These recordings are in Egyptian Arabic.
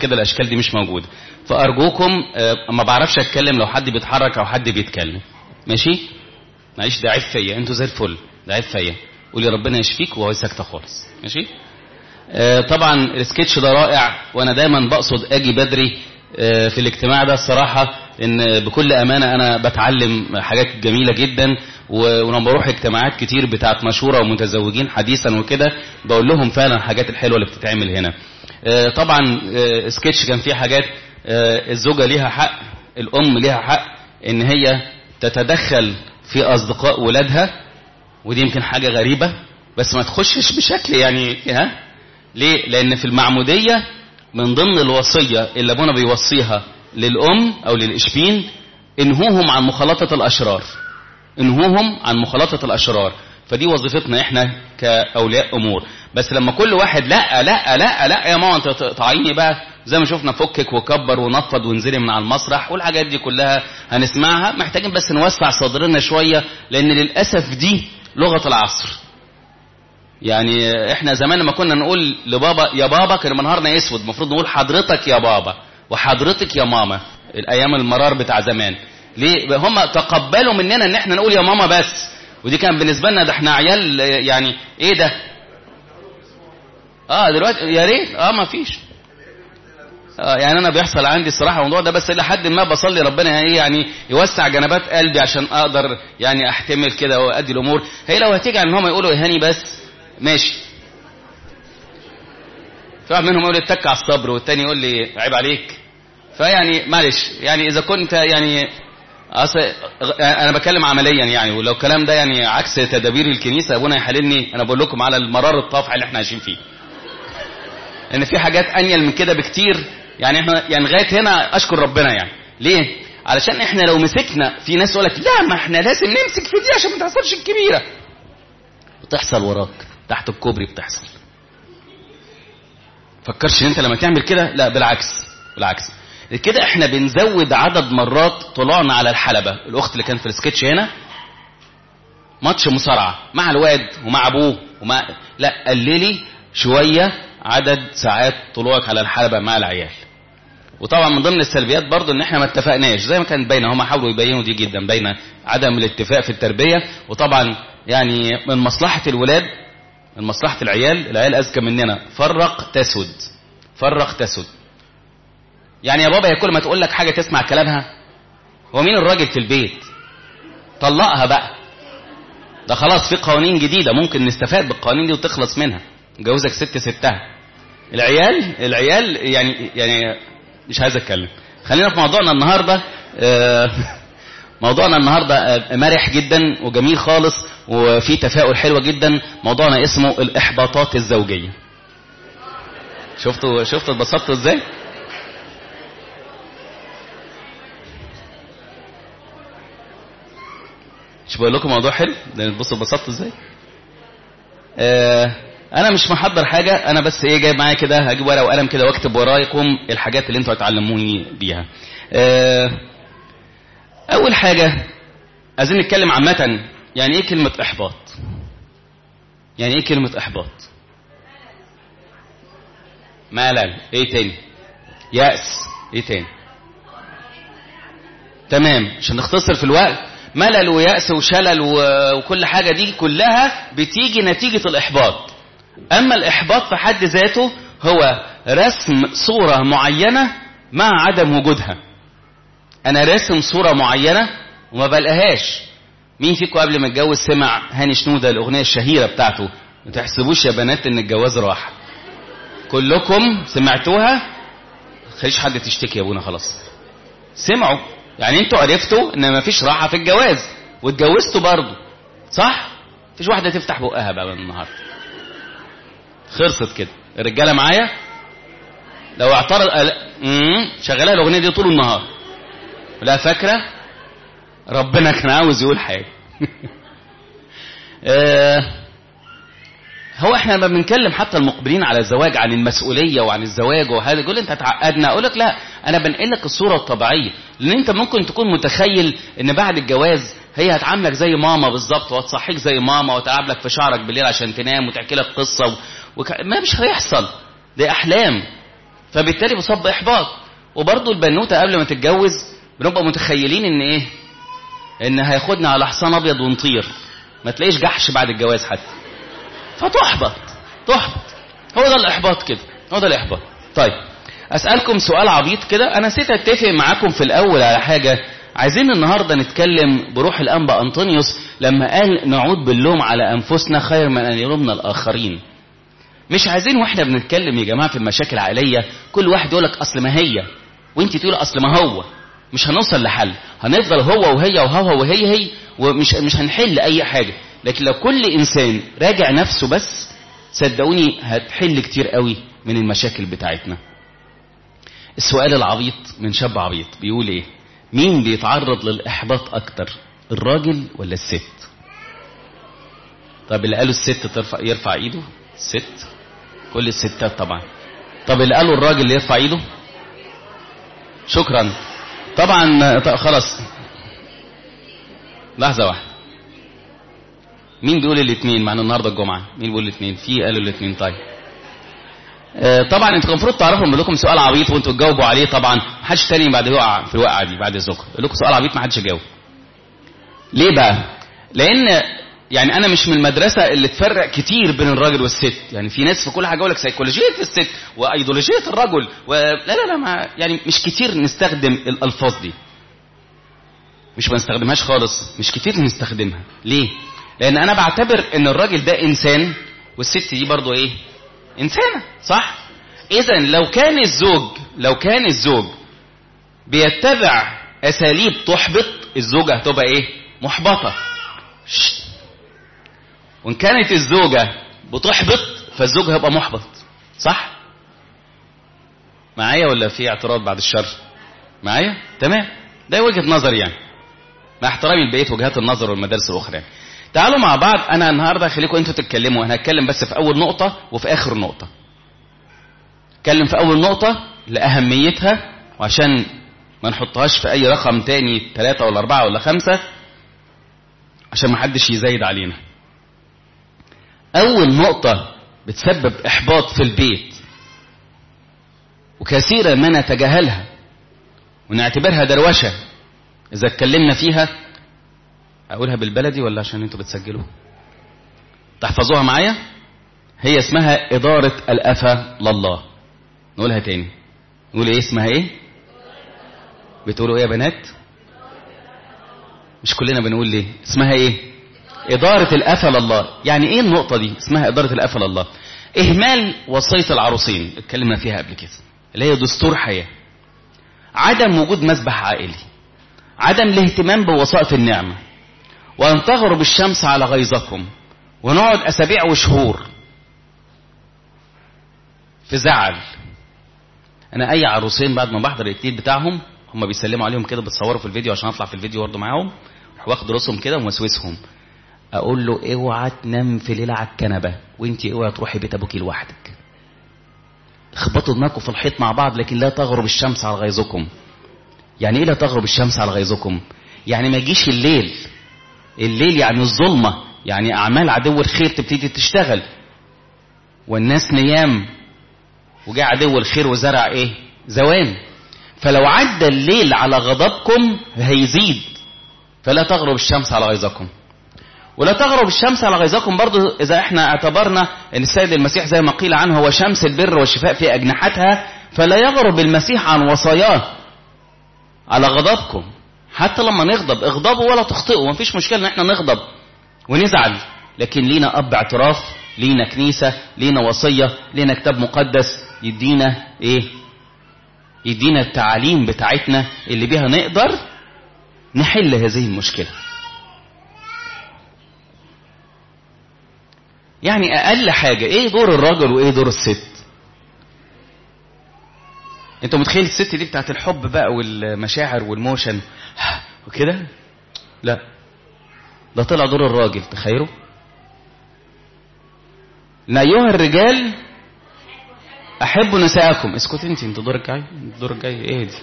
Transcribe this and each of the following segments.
كده الاشكال دي مش موجوده فارجوكم آه، ما بعرفش اتكلم لو حد بيتحرك او حد بيتكلم ماشي معلش ده عيب فيا انتوا زي الفل ده عيب فيا قولي ربنا يشفيك وهو ساكته خالص ماشي آه، طبعا السكتش ده رائع وانا دايما بقصد اجي بدري آه، في الاجتماع ده الصراحه ان بكل امانه انا بتعلم حاجات جميله جدا و- ولما بروح اجتماعات كتير بتاعت مشوره ومتزوجين حديثا وكده بقول لهم فعلا الحاجات الحلوه اللي بتتعمل هنا آه، طبعا آه، سكتش كان فيه حاجات آه، الزوجه ليها حق الام ليها حق ان هي تتدخل في اصدقاء ولادها ودي يمكن حاجه غريبه بس ما تخشش بشكل يعني ها ليه لان في المعموديه من ضمن الوصيه اللي ابونا بيوصيها للام او للاشبين انهوهم عن مخالطه الاشرار انهوهم عن مخالطه الاشرار فدي وظيفتنا احنا كاولياء امور بس لما كل واحد لا لا لا لا يا ماما انت تقطعيني بقى زي ما شفنا فكك وكبر ونفض وانزلي من على المسرح والحاجات دي كلها هنسمعها محتاجين بس نوسع صدرنا شويه لان للاسف دي لغه العصر يعني احنا زمان لما كنا نقول لبابا يا بابا كان منهارنا اسود المفروض نقول حضرتك يا بابا وحضرتك يا ماما الايام المرار بتاع زمان ليه هم تقبلوا مننا ان احنا نقول يا ماما بس ودي كان بالنسبه لنا ده احنا عيال يعني ايه ده اه دلوقتي يا ريت اه ما فيش آه يعني انا بيحصل عندي الصراحه الموضوع ده بس لحد ما بصلي ربنا ايه يعني يوسع جنبات قلبي عشان اقدر يعني احتمل كده وادي الامور هي لو هتيجي ان هم يقولوا هاني بس ماشي في واحد منهم يقول لي اتك على الصبر والتاني يقول لي عيب عليك فيعني معلش يعني اذا كنت يعني اصل انا بتكلم عمليا يعني ولو الكلام ده يعني عكس تدابير الكنيسه ابونا يحللني انا بقول لكم على المرار الطافع اللي احنا عايشين فيه ان في حاجات انيل من كده بكتير يعني احنا يعني لغايه هنا اشكر ربنا يعني ليه علشان احنا لو مسكنا في ناس يقول لك لا ما احنا لازم نمسك في دي عشان ما تحصلش الكبيره بتحصل وراك تحت الكوبري بتحصل فكرش ان انت لما تعمل كده لا بالعكس بالعكس كده احنا بنزود عدد مرات طلوعنا على الحلبة الاخت اللي كانت في السكتش هنا ماتش مصارعة مع الواد ومع ابوه ومع لا قللي شوية عدد ساعات طلوعك على الحلبة مع العيال وطبعا من ضمن السلبيات برضو ان احنا ما اتفقناش زي ما كانت باينه هم حاولوا يبينوا دي جدا باينه عدم الاتفاق في التربيه وطبعا يعني من مصلحه الولاد من مصلحه العيال العيال اذكى مننا فرق تسد فرق تسد يعني يا بابا هي كل ما تقول لك حاجه تسمع كلامها هو مين الراجل في البيت طلقها بقى ده خلاص في قوانين جديده ممكن نستفاد بالقوانين دي وتخلص منها جوزك ست ستها العيال العيال يعني يعني مش عايز اتكلم خلينا في موضوعنا النهارده آه، موضوعنا النهارده آه، مرح جدا وجميل خالص وفي تفاؤل حلوه جدا موضوعنا اسمه الاحباطات الزوجيه شفتوا شفتوا اتبسطتوا ازاي مش بقول لكم موضوع حلو ده بصوا اتبسطتوا ازاي آه انا مش محضر حاجه انا بس ايه جايب معايا كده هجيب ورقه وقلم كده واكتب ورايكم الحاجات اللي انتوا هتعلموني بيها آه اول حاجه عايزين نتكلم عامه يعني ايه كلمه احباط يعني ايه كلمه احباط ملل ايه تاني يأس ايه تاني تمام عشان نختصر في الوقت ملل ويأس وشلل و- وكل حاجة دي كلها بتيجي نتيجة الإحباط أما الإحباط في حد ذاته هو رسم صورة معينة مع عدم وجودها أنا راسم صورة معينة وما بلقاهاش مين فيكم قبل ما اتجوز سمع هاني شنودة الأغنية الشهيرة بتاعته ما تحسبوش يا بنات إن الجواز راح كلكم سمعتوها خليش حد تشتكي يا ابونا خلاص سمعوا يعني انتوا عرفتوا ان مفيش راحه في الجواز واتجوزتوا برضه صح مفيش واحده تفتح بقها بقى من النهارده خلصت كده الرجاله معايا لو اعترض امم شغاله الاغنيه دي طول النهار لا فاكره ربنا كان عاوز يقول حاجه آه هو احنا لما بنتكلم حتى المقبلين على الزواج عن المسؤوليه وعن الزواج وهذا يقول انت تعقدنا اقول لك لا انا بنقل لك الصوره الطبيعيه لان انت ممكن تكون متخيل ان بعد الجواز هي هتعاملك زي ماما بالظبط وهتصحيك زي ماما وتلعب لك في شعرك بالليل عشان تنام وتحكي لك قصه و... وك... ما مش هيحصل دي احلام فبالتالي بصاب باحباط وبرضه البنوته قبل ما تتجوز بنبقى متخيلين ان ايه ان هياخدنا على حصان ابيض ونطير ما تلاقيش جحش بعد الجواز حتى فتحبط تحبط هو ده الاحباط كده هو ده الاحباط طيب اسالكم سؤال عبيط كده انا نسيت اتفق معاكم في الاول على حاجه عايزين النهارده نتكلم بروح الانبا انطونيوس لما قال نعود باللوم على انفسنا خير من ان يلومنا الاخرين مش عايزين واحنا بنتكلم يا جماعه في المشاكل العائليه كل واحد يقول لك اصل ما هي وانت تقول اصل ما هو مش هنوصل لحل هنفضل هو وهي وهو وهي هي ومش مش هنحل اي حاجه لكن لو كل انسان راجع نفسه بس صدقوني هتحل كتير قوي من المشاكل بتاعتنا السؤال العبيط من شاب عبيط بيقول ايه مين بيتعرض للاحباط اكتر الراجل ولا الست طب اللي قالوا الست ترفع يرفع ايده الست كل الستات طبعا طب اللي قالوا الراجل يرفع ايده شكرا طبعا خلاص لحظه واحده مين بيقول الاثنين مع ان النهارده الجمعه مين بيقول الاثنين في قالوا الاثنين طيب آه طبعا انتوا المفروض تعرفوا بقول لكم سؤال عبيط وانتوا تجاوبوا عليه طبعا محدش تاني بعد يقع في الوقعه دي بعد الذكر بقول لكم سؤال عبيط ما حدش يجاوب ليه بقى لان يعني انا مش من المدرسه اللي تفرق كتير بين الراجل والست يعني في ناس في كل حاجه يقول لك سيكولوجيه الست وايديولوجيه الرجل ولا لا لا ما يعني مش كتير نستخدم الالفاظ دي مش بنستخدمهاش خالص مش كتير بنستخدمها ليه لان انا بعتبر ان الراجل ده انسان والست دي برضو ايه انسانه صح اذا لو كان الزوج لو كان الزوج بيتبع اساليب تحبط الزوجه هتبقى ايه محبطه شت. وان كانت الزوجه بتحبط فالزوج هيبقى محبط صح معايا ولا في اعتراض بعد الشر معايا تمام ده وجهه نظري يعني مع احترامي لبقيه وجهات النظر والمدارس الاخرى يعني. تعالوا مع بعض انا النهارده هخليكم انتوا تتكلموا انا هتكلم بس في اول نقطه وفي اخر نقطه اتكلم في اول نقطه لاهميتها وعشان ما نحطهاش في اي رقم تاني ثلاثة ولا أربعة ولا خمسة عشان ما حدش يزايد علينا أول نقطة بتسبب إحباط في البيت وكثيرا ما نتجاهلها ونعتبرها دروشة إذا اتكلمنا فيها أقولها بالبلدي ولا عشان أنتوا بتسجلوا تحفظوها معايا هي اسمها إدارة الأفة لله نقولها تاني نقول إيه اسمها إيه بتقولوا إيه يا بنات مش كلنا بنقول ليه اسمها إيه إدارة الأفة لله يعني إيه النقطة دي اسمها إدارة الأفة لله إهمال وصية العروسين اتكلمنا فيها قبل كده اللي هي دستور حياة عدم وجود مسبح عائلي عدم الاهتمام بوسائط النعمة وأن تغرب الشمس على غيظكم ونقعد أسابيع وشهور في زعل أنا أي عروسين بعد ما بحضر الإكليل بتاعهم هم بيسلموا عليهم كده بتصوروا في الفيديو عشان أطلع في الفيديو برضه معاهم واخد راسهم كده وموسوسهم اقول له اوعى تنام في ليله على الكنبه وانت اوعى تروحي بيت ابوكي لوحدك اخبطوا دماغكم في الحيط مع بعض لكن لا تغرب الشمس على غيظكم يعني ايه لا تغرب الشمس على غيظكم يعني ما يجيش الليل الليل يعني الظلمه يعني اعمال عدو الخير تبتدي تشتغل والناس نيام وجاء عدو الخير وزرع ايه زوان فلو عدى الليل على غضبكم هيزيد فلا تغرب الشمس على غيظكم ولا تغرب الشمس على غيظكم برضو إذا احنا اعتبرنا أن السيد المسيح زي ما قيل عنه هو شمس البر والشفاء في أجنحتها فلا يغرب المسيح عن وصاياه على غضبكم حتى لما نغضب اغضبوا ولا تخطئوا مفيش مشكلة ان احنا نغضب ونزعل لكن لينا أب اعتراف لينا كنيسة لينا وصية لينا كتاب مقدس يدينا ايه يدينا التعاليم بتاعتنا اللي بيها نقدر نحل هذه المشكله يعني اقل حاجة ايه دور الراجل وايه دور الست انت متخيل الست دي بتاعت الحب بقى والمشاعر والموشن وكده لا ده طلع دور الراجل تخيلوا ان ايها الرجال احبوا نساءكم اسكت انت انت دورك جاي دورك جاي ايه دي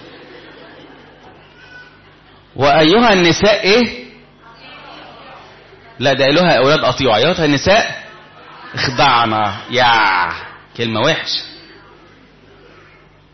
وايها النساء ايه لا ده قالوها اولاد اطيعوا ايها النساء اخضعنا يا كلمة وحش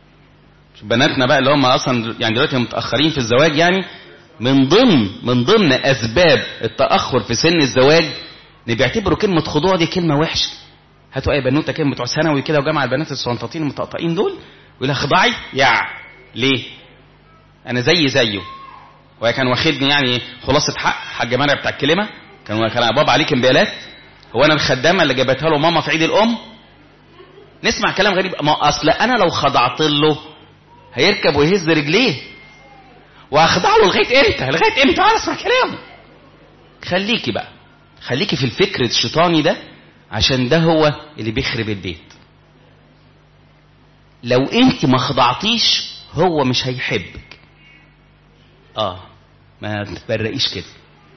بناتنا بقى اللي هم اصلا يعني دلوقتي متاخرين في الزواج يعني من ضمن من ضمن اسباب التاخر في سن الزواج ان بيعتبروا كلمه خضوع دي كلمه وحشه هاتوا اي بنوته كده بتوع ثانوي كده وجامعه البنات الصنطاطين المطقطقين دول ويقول لها خضعي يع ليه انا زي زيه وهي كان واخدني يعني خلاصه حق حاج مرعي بتاع الكلمه كان كان بابا عليك امبيالات هو انا الخدامه اللي جابتها له ماما في عيد الام نسمع كلام غريب ما اصل انا لو خضعت له هيركب ويهز رجليه واخضع له لغايه امتى لغايه امتى انا اسمع كلامه خليكي بقى خليكي في الفكر الشيطاني ده عشان ده هو اللي بيخرب البيت لو انت ما خضعتيش هو مش هيحبك اه ما تبرقيش كده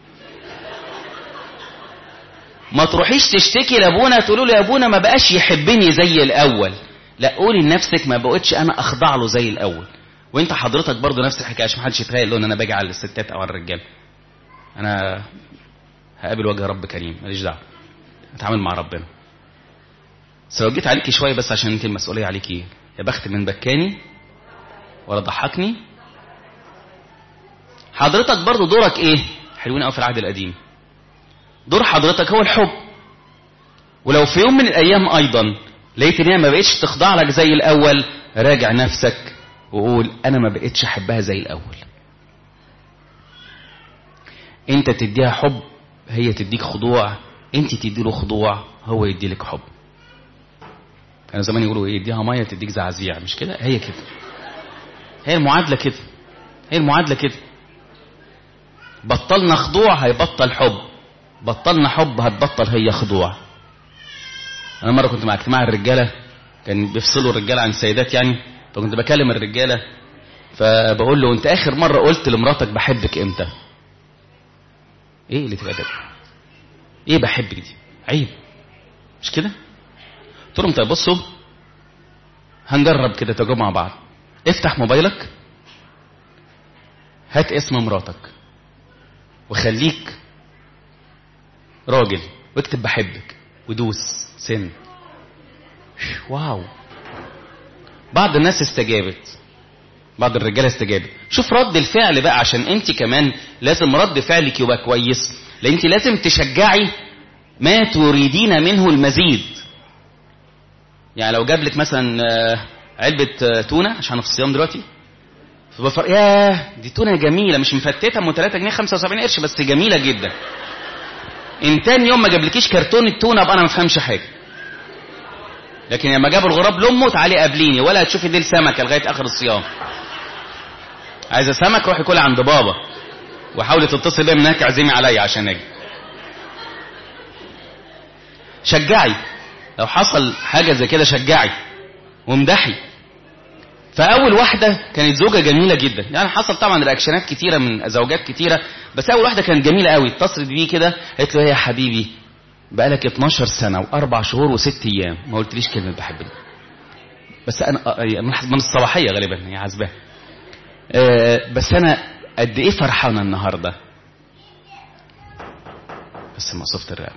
ما تروحيش تشتكي لابونا تقولوا له يا ابونا ما بقاش يحبني زي الاول لا قولي لنفسك ما بقتش انا اخضع له زي الاول وانت حضرتك برضو نفس الحكايه عشان محدش يتخيل ان انا باجي على الستات او على الرجال انا هقابل وجه رب كريم ماليش دعوه اتعامل مع ربنا سو جيت عليكي شويه بس عشان انت المسؤوليه عليكي يا بخت من بكاني ولا ضحكني حضرتك برضو دورك ايه حلوين قوي في العهد القديم دور حضرتك هو الحب ولو في يوم من الايام ايضا لقيت ان هي ما بقتش تخضع لك زي الاول راجع نفسك وقول انا ما بقتش احبها زي الاول انت تديها حب هي تديك خضوع انت تدي له خضوع هو يدي لك حب كانوا زمان يقولوا ايه اديها ميه تديك زعزيع مش كده هي كده هي المعادله كده هي المعادله كده بطلنا خضوع هيبطل حب بطلنا حب هتبطل هي خضوع انا مره كنت مع اجتماع الرجاله كان بيفصلوا الرجاله عن السيدات يعني فكنت بكلم الرجاله فبقول له انت اخر مره قلت لمراتك بحبك امتى ايه اللي تبقى ده ايه بحبك دي عيب مش كده قلت لهم طيب بصوا هنجرب كده تجربه مع بعض افتح موبايلك هات اسم مراتك وخليك راجل واكتب بحبك ودوس سن واو بعض الناس استجابت بعض الرجاله استجابت شوف رد الفعل بقى عشان انت كمان لازم رد فعلك يبقى كويس لان انت لازم تشجعي ما تريدين منه المزيد يعني لو جاب لك مثلا علبه تونه عشان في الصيام دلوقتي فبفر ياه دي تونه جميله مش مفتته ام 3 جنيه 75 قرش بس جميله جدا ان تاني يوم ما جابلكيش كرتون التونه ابقى انا ما افهمش حاجه لكن لما جابوا الغراب لامه تعالي قابليني ولا هتشوفي ديل سمكه لغايه اخر الصيام عايزه سمك روحي كلي عند بابا وحاولي تتصل بيا من هناك اعزمي عليا عشان اجي شجعي لو حصل حاجه زي كده شجعي وامدحي فاول واحده كانت زوجه جميله جدا يعني حصل طبعا رياكشنات كتيره من زوجات كتيره بس اول واحده كانت جميله قوي اتصلت بيه كده قالت له يا حبيبي بقالك 12 سنه واربع شهور وست ايام ما قلتليش كلمه بحبك بس انا من الصباحيه غالبا هي عازباها أه بس انا قد ايه فرحانه النهارده بس مقصوفه الرقبه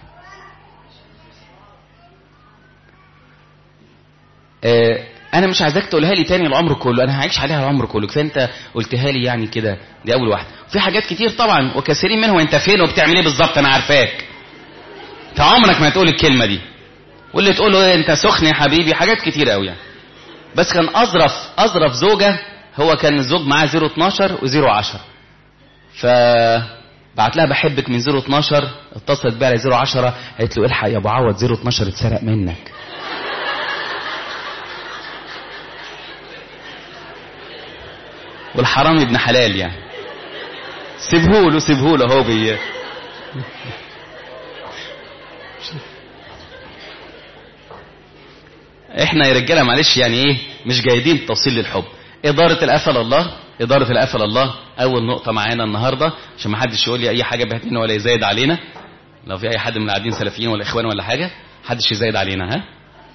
أه انا مش عايزاك تقولها لي تاني العمر كله انا هعيش عليها العمر كله كفايه انت قلتها لي يعني كده دي اول واحده في حاجات كتير طبعا وكثيرين منهم انت فين وبتعمل ايه بالظبط انا عارفاك انت عمرك ما تقول الكلمه دي واللي تقول له انت سخن يا حبيبي حاجات كتير قوي يعني بس كان اظرف اظرف زوجه هو كان الزوج معاه 012 و010 ف بعت لها بحبك من 012 اتصلت بيها على 010 قالت له الحق يا ابو عوض 012 اتسرق منك والحرامي ابن حلال يعني سيبهوله سيبهوله هو بي احنا يا رجاله معلش يعني ايه مش جايدين توصيل للحب اداره القفل الله اداره القفل الله اول نقطه معانا النهارده عشان ما حدش يقول لي اي حاجه بهتنا ولا يزايد علينا لو في اي حد من القاعدين سلفيين ولا اخوان ولا حاجه حدش يزايد علينا ها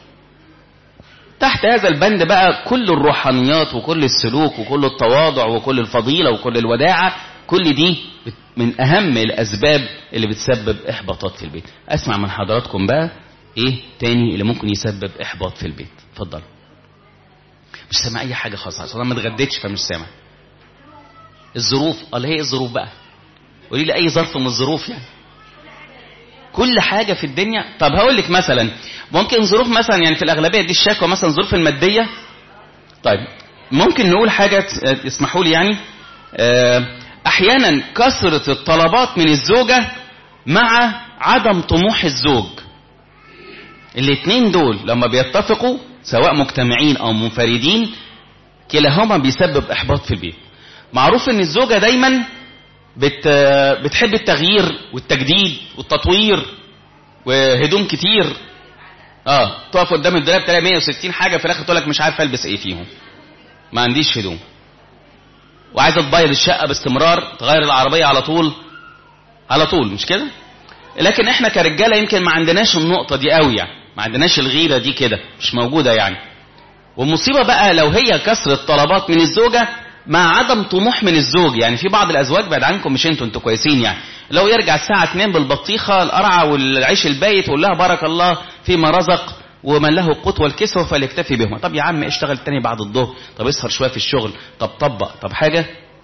تحت هذا البند بقى كل الروحانيات وكل السلوك وكل التواضع وكل الفضيلة وكل الوداعة كل دي من أهم الأسباب اللي بتسبب إحباطات في البيت أسمع من حضراتكم بقى إيه تاني اللي ممكن يسبب إحباط في البيت اتفضل مش سامع اي حاجه خالص اصل انا ما اتغديتش فمش سامع الظروف قال هي ايه الظروف بقى قولي لي اي ظرف من الظروف يعني كل حاجه في الدنيا طب هقول لك مثلا ممكن ظروف مثلا يعني في الاغلبيه دي الشكوى مثلا ظروف الماديه طيب ممكن نقول حاجه اسمحوا لي يعني احيانا كثره الطلبات من الزوجه مع عدم طموح الزوج الاثنين دول لما بيتفقوا سواء مجتمعين او منفردين كلاهما بيسبب احباط في البيت معروف ان الزوجه دايما بت بتحب التغيير والتجديد والتطوير وهدوم كتير اه تقف قدام الدولاب تلاقي 160 حاجه في الاخر تقول لك مش عارف البس ايه فيهم ما عنديش هدوم وعايزه تبيض الشقه باستمرار تغير العربيه على طول على طول مش كده لكن احنا كرجاله يمكن ما عندناش النقطه دي قوي يعني ما عندناش الغيره دي كده مش موجوده يعني والمصيبه بقى لو هي كسرة طلبات من الزوجه مع عدم طموح من الزوج يعني في بعض الازواج بعد عنكم مش انتوا انتوا كويسين يعني لو يرجع الساعه 2 بالبطيخه القرعه والعيش البايت ويقول لها بارك الله فيما رزق ومن له القوت والكسوة فليكتفي بهما طب يا عم اشتغل تاني بعد الظهر طب اسهر شويه في الشغل طب طبق طب حاجه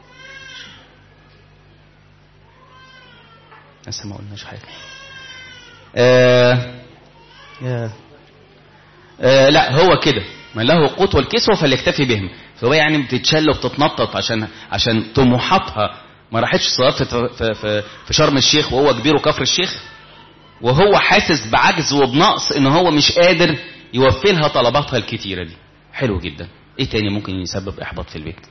لسه ما قلناش حاجه آه يا آه لا هو كده من له القوت والكسوة فليكتفي بهم فهو يعني بتتشل وبتتنطط عشان عشان طموحاتها ما راحتش صلاه في, في, في شرم الشيخ وهو كبير وكفر الشيخ وهو حاسس بعجز وبنقص ان هو مش قادر يوفي لها طلباتها الكتيره دي حلو جدا ايه تاني ممكن يسبب احباط في البيت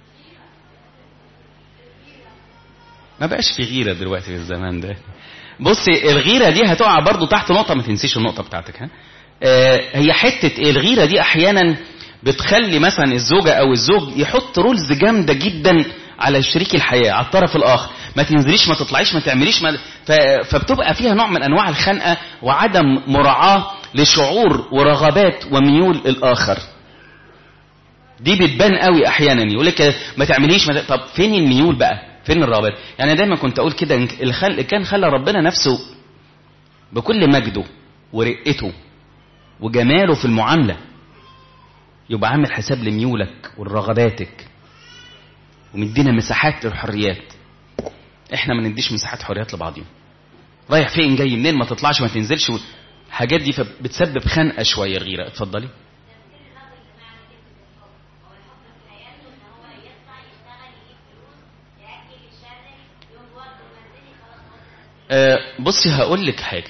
ما بقاش في غيره دلوقتي في الزمان ده بصي الغيره دي هتقع برضو تحت نقطه ما تنسيش النقطه بتاعتك ها آه هي حته ايه الغيره دي احيانا بتخلي مثلا الزوجه او الزوج يحط رولز جامده جدا على شريك الحياه على الطرف الاخر ما تنزليش ما تطلعيش ما تعمليش ما فبتبقى فيها نوع من انواع الخنقه وعدم مراعاه لشعور ورغبات وميول الاخر دي بتبان قوي احيانا يقول لك ما تعمليش ما ت... طب فين الميول بقى فين الرغبات يعني دايما كنت اقول كده الخلق كان خلى ربنا نفسه بكل مجده ورقته وجماله في المعامله يبقى عامل حساب لميولك ولرغباتك ومدينا مساحات للحريات احنا ما نديش مساحات حريات لبعضينا رايح فين جاي منين ما تطلعش ما تنزلش الحاجات دي بتسبب خنقه شويه غيره اتفضلي أه بصي هقول لك حاجه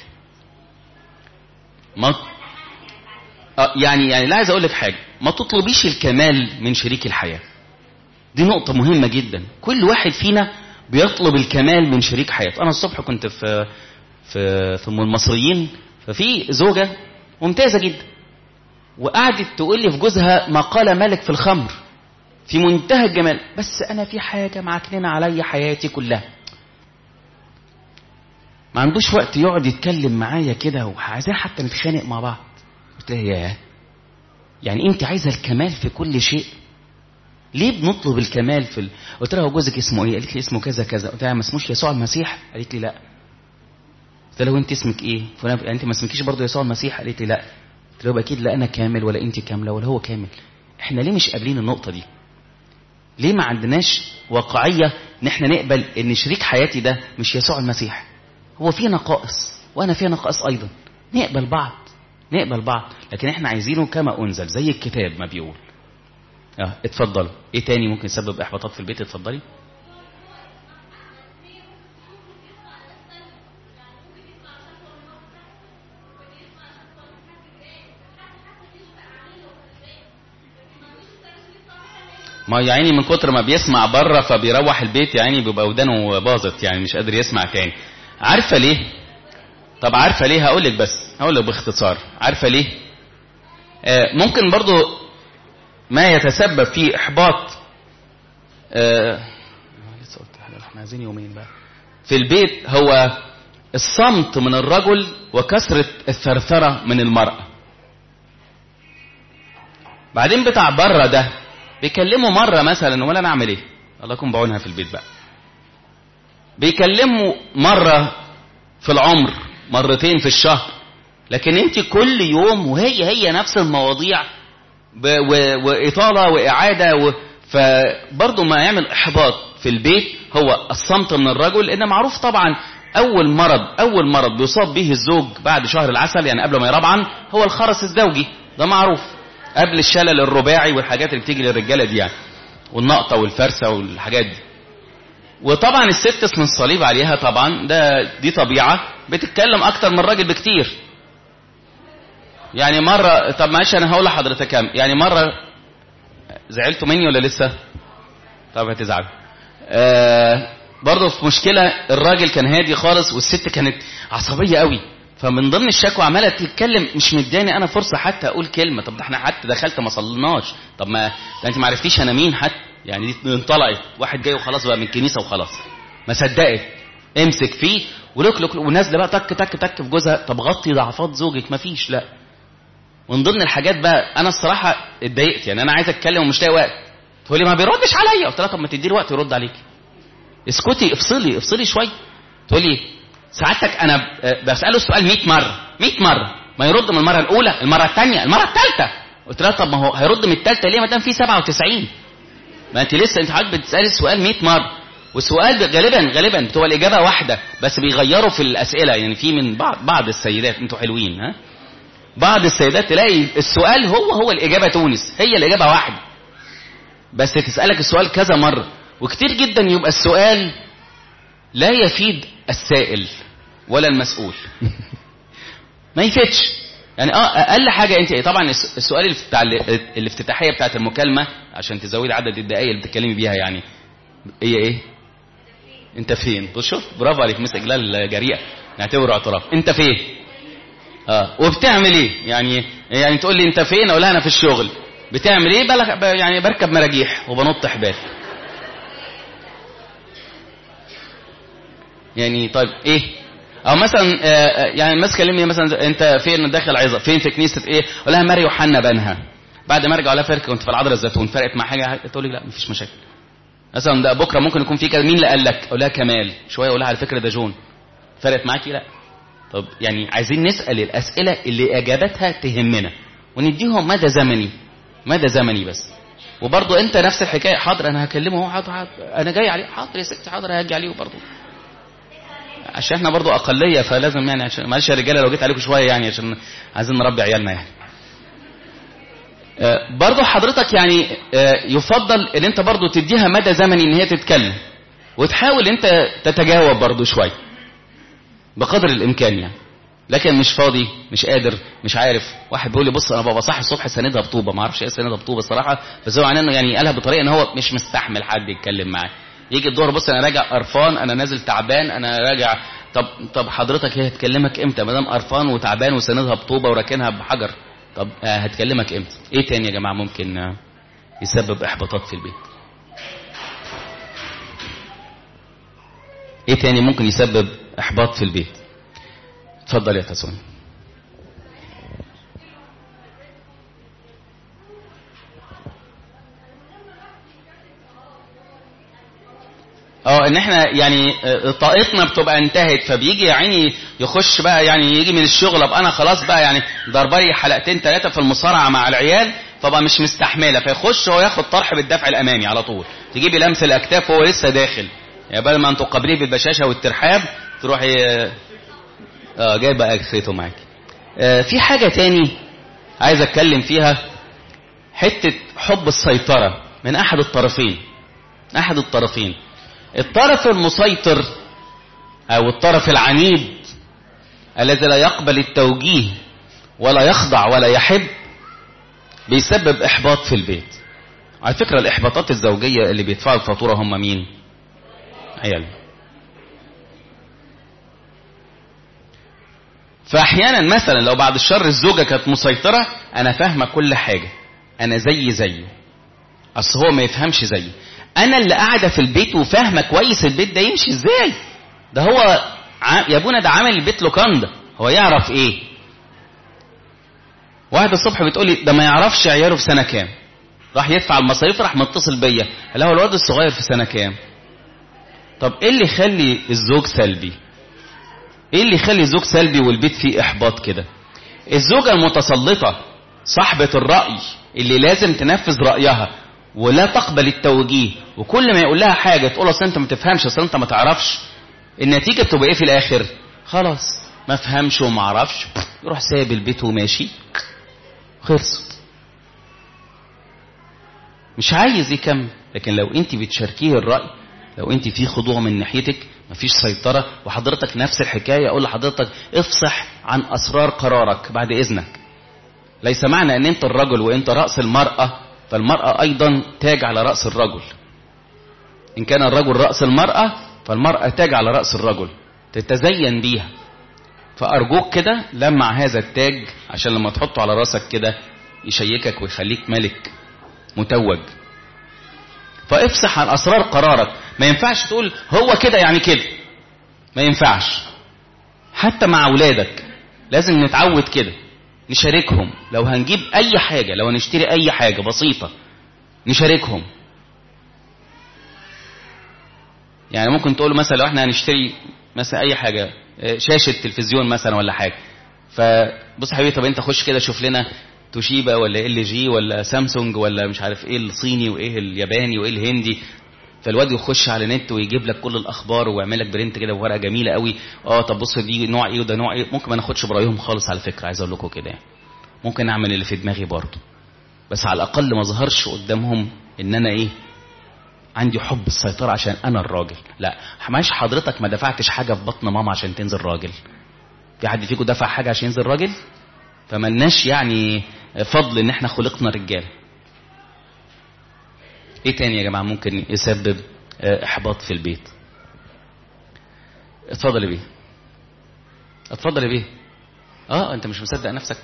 ما أه يعني يعني لا عايز اقول لك حاجه ما تطلبيش الكمال من شريك الحياه دي نقطه مهمه جدا كل واحد فينا بيطلب الكمال من شريك حياته انا الصبح كنت في في في المصريين ففي زوجه ممتازه جدا وقعدت تقول لي في جوزها ما قال مالك في الخمر في منتهى الجمال بس انا في حاجه معكننه عليا حياتي كلها ما عندوش وقت يقعد يتكلم معايا كده وعايزين حتى نتخانق مع بعض قلت لها ياه يعني انت عايزه الكمال في كل شيء ليه بنطلب الكمال في ال... قلت لها هو جوزك اسمه ايه قالت لي اسمه كذا كذا قلت لها ما اسموش يسوع المسيح قالت لي لا قلت لها وانت اسمك ايه فلان انت ما اسمكيش برضه يسوع المسيح قالت لي لا قلت لها اكيد لا انا كامل ولا انت كامله ولا هو كامل احنا ليه مش قابلين النقطه دي ليه ما عندناش واقعيه ان احنا نقبل ان شريك حياتي ده مش يسوع المسيح هو فيه نقائص وانا فيه نقائص ايضا نقبل بعض نقبل بعض لكن احنا عايزينه كما انزل زي الكتاب ما بيقول اه اتفضلوا ايه تاني ممكن يسبب احباطات في البيت اتفضلي ما يا عيني من كتر ما بيسمع بره فبيروح البيت يا عيني بيبقى ودانه باظت يعني مش قادر يسمع تاني عارفه ليه طب عارفه ليه هقول لك بس هقول لك باختصار عارفه ليه آه ممكن برضو ما يتسبب في احباط آه لسه قلت حاجه احنا عايزين يومين بقى في البيت هو الصمت من الرجل وكثره الثرثره من المراه بعدين بتاع بره ده بيكلموا مره مثلا ولا انا اعمل ايه الله يكون بعونها في البيت بقى بيكلموا مره في العمر مرتين في الشهر لكن انت كل يوم وهي هي نفس المواضيع ب- و- واطاله واعاده و... فبرضه ما يعمل احباط في البيت هو الصمت من الرجل لان معروف طبعا اول مرض اول مرض بيصاب به الزوج بعد شهر العسل يعني قبل ما يربعن هو الخرس الزوجي ده معروف قبل الشلل الرباعي والحاجات اللي بتيجي للرجاله دي يعني والنقطه والفرسه والحاجات دي وطبعا الست اسم الصليب عليها طبعا ده دي طبيعه بتتكلم اكتر من الراجل بكتير يعني مره طب معلش انا هقول لحضرتك كام يعني مره زعلتوا مني ولا لسه طب هتزعل آه برضه في مشكله الراجل كان هادي خالص والست كانت عصبيه قوي فمن ضمن الشكوى عماله تتكلم مش مداني انا فرصه حتى اقول كلمه طب ده احنا حتى دخلت ما صليناش طب ما ده انت ما عرفتيش انا مين حتى يعني دي انطلقت واحد جاي وخلاص بقى من الكنيسه وخلاص ما صدقت امسك فيه ولك لك ونازله بقى تك تك تك في جوزها طب غطي ضعفات زوجك ما فيش لا من ضمن الحاجات بقى انا الصراحه اتضايقت يعني انا عايز اتكلم ومش لاقي وقت تقول لي ما بيردش عليا قلت لها طب ما تدي وقت يرد عليك اسكتي افصلي افصلي شويه تقول لي سعادتك انا ب- بساله السؤال 100 مره 100 مره ما يرد من المره الاولى المره الثانيه المره الثالثه قلت لها طب ما هو هيرد من الثالثه ليه ما دام في 97 ما انت لسه انت حضرتك بتسالي السؤال 100 مره والسؤال ب- غالبا غالبا بتبقى الاجابه واحده بس بيغيروا في الاسئله يعني في من بعض بعض السيدات انتوا حلوين ها بعض السيدات تلاقي السؤال هو هو الاجابه تونس هي الاجابه واحده بس تسالك السؤال كذا مره وكتير جدا يبقى السؤال لا يفيد السائل ولا المسؤول ما يفيدش يعني اه اقل حاجه انت طبعا الس- السؤال اللي بتاع ال- الافتتاحيه بتاعت المكالمه عشان تزودي عدد الدقائق اللي بتتكلمي بيها يعني هي ايه انت فين بص شوف برافو عليك مس اجلال جريئه نعتبره اعتراف انت فين اه وبتعمل ايه يعني يعني تقول لي انت فين اقول لها انا في الشغل بتعمل ايه بلغ ب- يعني بركب مراجيح وبنط حبال يعني طيب ايه او مثلا آه، آه، يعني الناس كلمني مثلا انت فين داخل عظه فين في كنيسه ايه اقول لها ماري يوحنا بنها بعد ما ارجع اقول لها فرق كنت في العذراء الزيتون فرقت مع حاجه تقول لي لا مفيش مشاكل مثلا ده بكره ممكن يكون في كذا مين اللي قال لك اقول لها كمال شويه اقول لها على فكره ده جون فرقت معاكي لا طب يعني عايزين نسال الاسئله اللي اجابتها تهمنا ونديهم مدى زمني مدى زمني بس وبرضه انت نفس الحكايه حاضر انا هكلمه اهو حاضر, حاضر انا جاي عليه حاضر يا ستي حاضر هاجي عليه برضه عشان احنا برضو اقليه فلازم يعني عشان معلش يا رجاله لو جيت عليكم شويه يعني عشان عايزين نربي عيالنا يعني آه، برضو حضرتك يعني آه، يفضل ان انت برضو تديها مدى زمني ان هي تتكلم وتحاول انت تتجاوب برضو شويه بقدر الامكان يعني لكن مش فاضي مش قادر مش عارف واحد بيقول لي بص انا ببقى صاحي الصبح ساندها بطوبه ما اعرفش ايه ساندها بطوبه الصراحه بس هو معناه انه يعني قالها بطريقه ان هو مش مستحمل حد يتكلم معاه يجي الظهر بص انا راجع قرفان انا نازل تعبان انا راجع طب طب حضرتك هي هتكلمك امتى ما دام قرفان وتعبان وساندها بطوبه وراكنها بحجر طب آه هتكلمك امتى ايه تاني يا جماعه ممكن آه يسبب احباطات في البيت ايه تاني ممكن يسبب احباط في البيت اتفضل يا تسوني اه ان احنا يعني آه، طاقتنا بتبقى انتهت فبيجي يا عيني يخش بقى يعني يجي من الشغل ابقى انا خلاص بقى يعني ضربلي حلقتين ثلاثه في المصارعه مع العيال فبقى مش مستحمله فيخش هو ياخد طرح بالدفع الامامي على طول تجيبي لمس الاكتاف وهو لسه داخل يعني بدل ما انتوا قابليه بالبشاشه والترحاب تروحي آه، اه جايب بقى اجسيته معاك آه في حاجه تاني عايز اتكلم فيها حته حب السيطره من احد الطرفين احد الطرفين الطرف المسيطر او الطرف العنيد الذي لا يقبل التوجيه ولا يخضع ولا يحب بيسبب احباط في البيت على فكره الاحباطات الزوجيه اللي بيدفعوا الفاتوره هم مين عيال فاحيانا مثلا لو بعد الشر الزوجه كانت مسيطره انا فاهمه كل حاجه انا زي زيه اصل هو ما يفهمش زيي انا اللي قاعده في البيت وفاهمه كويس البيت ده يمشي ازاي ده هو ع... يا ابونا ده عامل البيت لوكاندا هو يعرف ايه واحد الصبح بتقولي ده ما يعرفش عياله في سنه كام راح يدفع المصاريف راح متصل بيا قال له الواد الصغير في سنه كام طب ايه اللي يخلي الزوج سلبي ايه اللي يخلي الزوج سلبي والبيت فيه احباط كده الزوجه المتسلطه صاحبة الرأي اللي لازم تنفذ رأيها ولا تقبل التوجيه وكل ما يقول لها حاجة تقول اصل انت ما تفهمش اصل انت ما تعرفش النتيجة بتبقى ايه في الاخر خلاص ما فهمش وما عرفش يروح سايب البيت وماشي خلص مش عايز يكمل لكن لو انت بتشاركيه الرأي لو انت في خضوع من ناحيتك مفيش سيطرة وحضرتك نفس الحكاية اقول لحضرتك افصح عن اسرار قرارك بعد اذنك ليس معنى ان انت الرجل وانت رأس المرأة فالمرأة ايضا تاج على رأس الرجل ان كان الرجل رأس المرأة فالمرأة تاج على رأس الرجل تتزين بيها فارجوك كده لمع هذا التاج عشان لما تحطه على راسك كده يشيكك ويخليك ملك متوج فافصح عن اسرار قرارك ما ينفعش تقول هو كده يعني كده ما ينفعش حتى مع اولادك لازم نتعود كده نشاركهم لو هنجيب اي حاجه لو هنشتري اي حاجه بسيطه نشاركهم يعني ممكن تقول مثلا لو احنا هنشتري مثلا اي حاجه شاشه تلفزيون مثلا ولا حاجه فبص حبيبي طب انت خش كده شوف لنا توشيبا ولا ال جي ولا سامسونج ولا مش عارف ايه الصيني وايه الياباني وايه الهندي فالواد يخش على النت ويجيب لك كل الاخبار ويعمل لك برنت كده بورقه جميله قوي اه طب بص دي نوع ايه وده نوع ايه ممكن ما ناخدش برايهم خالص على فكره عايز اقول لكم كده يعني ممكن اعمل اللي في دماغي برضه بس على الاقل ما ظهرش قدامهم ان انا ايه عندي حب السيطره عشان انا الراجل لا معلش حضرتك ما دفعتش حاجه في بطن ماما عشان تنزل راجل في حد فيكم دفع حاجه عشان ينزل راجل فملناش يعني فضل ان احنا خلقنا رجاله ايه تاني يا جماعه ممكن يسبب احباط في البيت اتفضل يا بيه اتفضل يا بيه اه انت مش مصدق نفسك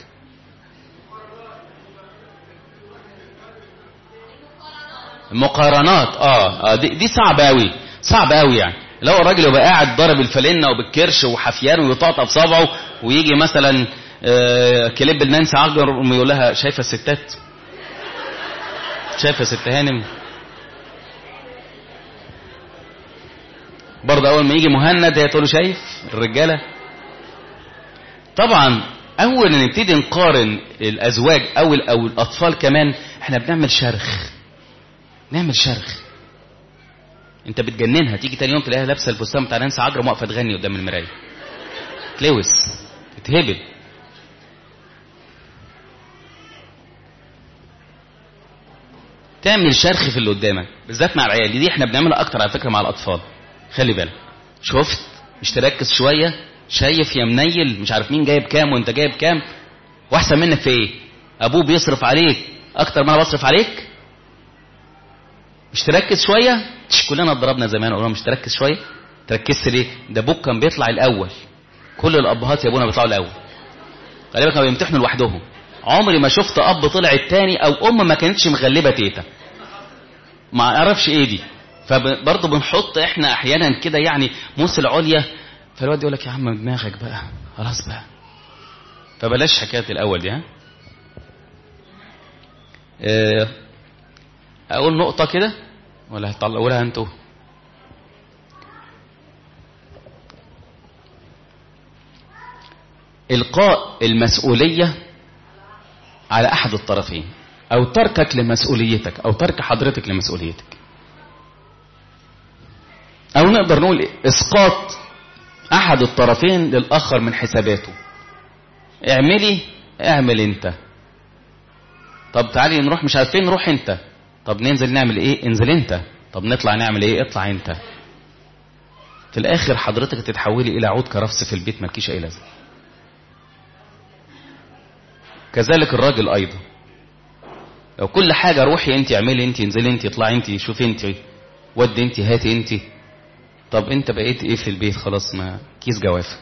المقارنات اه, آه دي, دي صعبه قوي صعبه قوي يعني لو الراجل يبقى قاعد ضارب الفلنه وبالكرش وحفيان ويطقطق بصابعه ويجي مثلا آه كليب نانسي عجر ويقول لها شايفه الستات شايفه ست هانم برضه اول ما يجي مهند هي تقول له شايف الرجاله طبعا اول ما نبتدي نقارن الازواج او او الاطفال كمان احنا بنعمل شرخ نعمل شرخ انت بتجننها تيجي تاني يوم تلاقيها لابسه الفستان بتاع نانسي عجرم واقفه تغني قدام المرايه تلوث تتهبل تعمل شرخ في اللي قدامك بالذات مع العيال دي احنا بنعملها اكتر على فكره مع الاطفال خلي بالك شفت مش تركز شويه شايف يا منيل مش عارف مين جايب كام وانت جايب كام واحسن منك في ايه ابوه بيصرف عليك اكتر ما انا بصرف عليك مش تركز شويه مش كلنا اتضربنا زمان قلنا مش تركز شويه تركزت ليه ده ابوك كان بيطلع الاول كل الابهات يا ابونا بيطلعوا الاول خلي بالك كانوا بيمتحنوا لوحدهم عمري ما شفت اب طلع التاني او ام ما كانتش مغلبه تيتا ما اعرفش ايه دي فبرضه بنحط احنا احيانا كده يعني موس العليا فالواد يقول لك يا عم دماغك بقى خلاص بقى فبلاش حكايه الاول دي ها اه اقول نقطه كده ولا هتطلعوا انتوا القاء المسؤوليه على احد الطرفين او تركك لمسؤوليتك او ترك حضرتك لمسؤوليتك او نقدر نقول اسقاط احد الطرفين للاخر من حساباته اعملي اعمل انت طب تعالي نروح مش عارفين نروح انت طب ننزل نعمل ايه انزل انت طب نطلع نعمل ايه اطلع انت في الاخر حضرتك تتحولي الى عود كرفس في البيت مالكيش اي لازمه كذلك الراجل ايضا لو كل حاجة روحي انت اعملي انت انزلي انت اطلعي انت شوفي انت ودي انت هاتي انت طب انت بقيت ايه في البيت خلاص ما كيس جوافة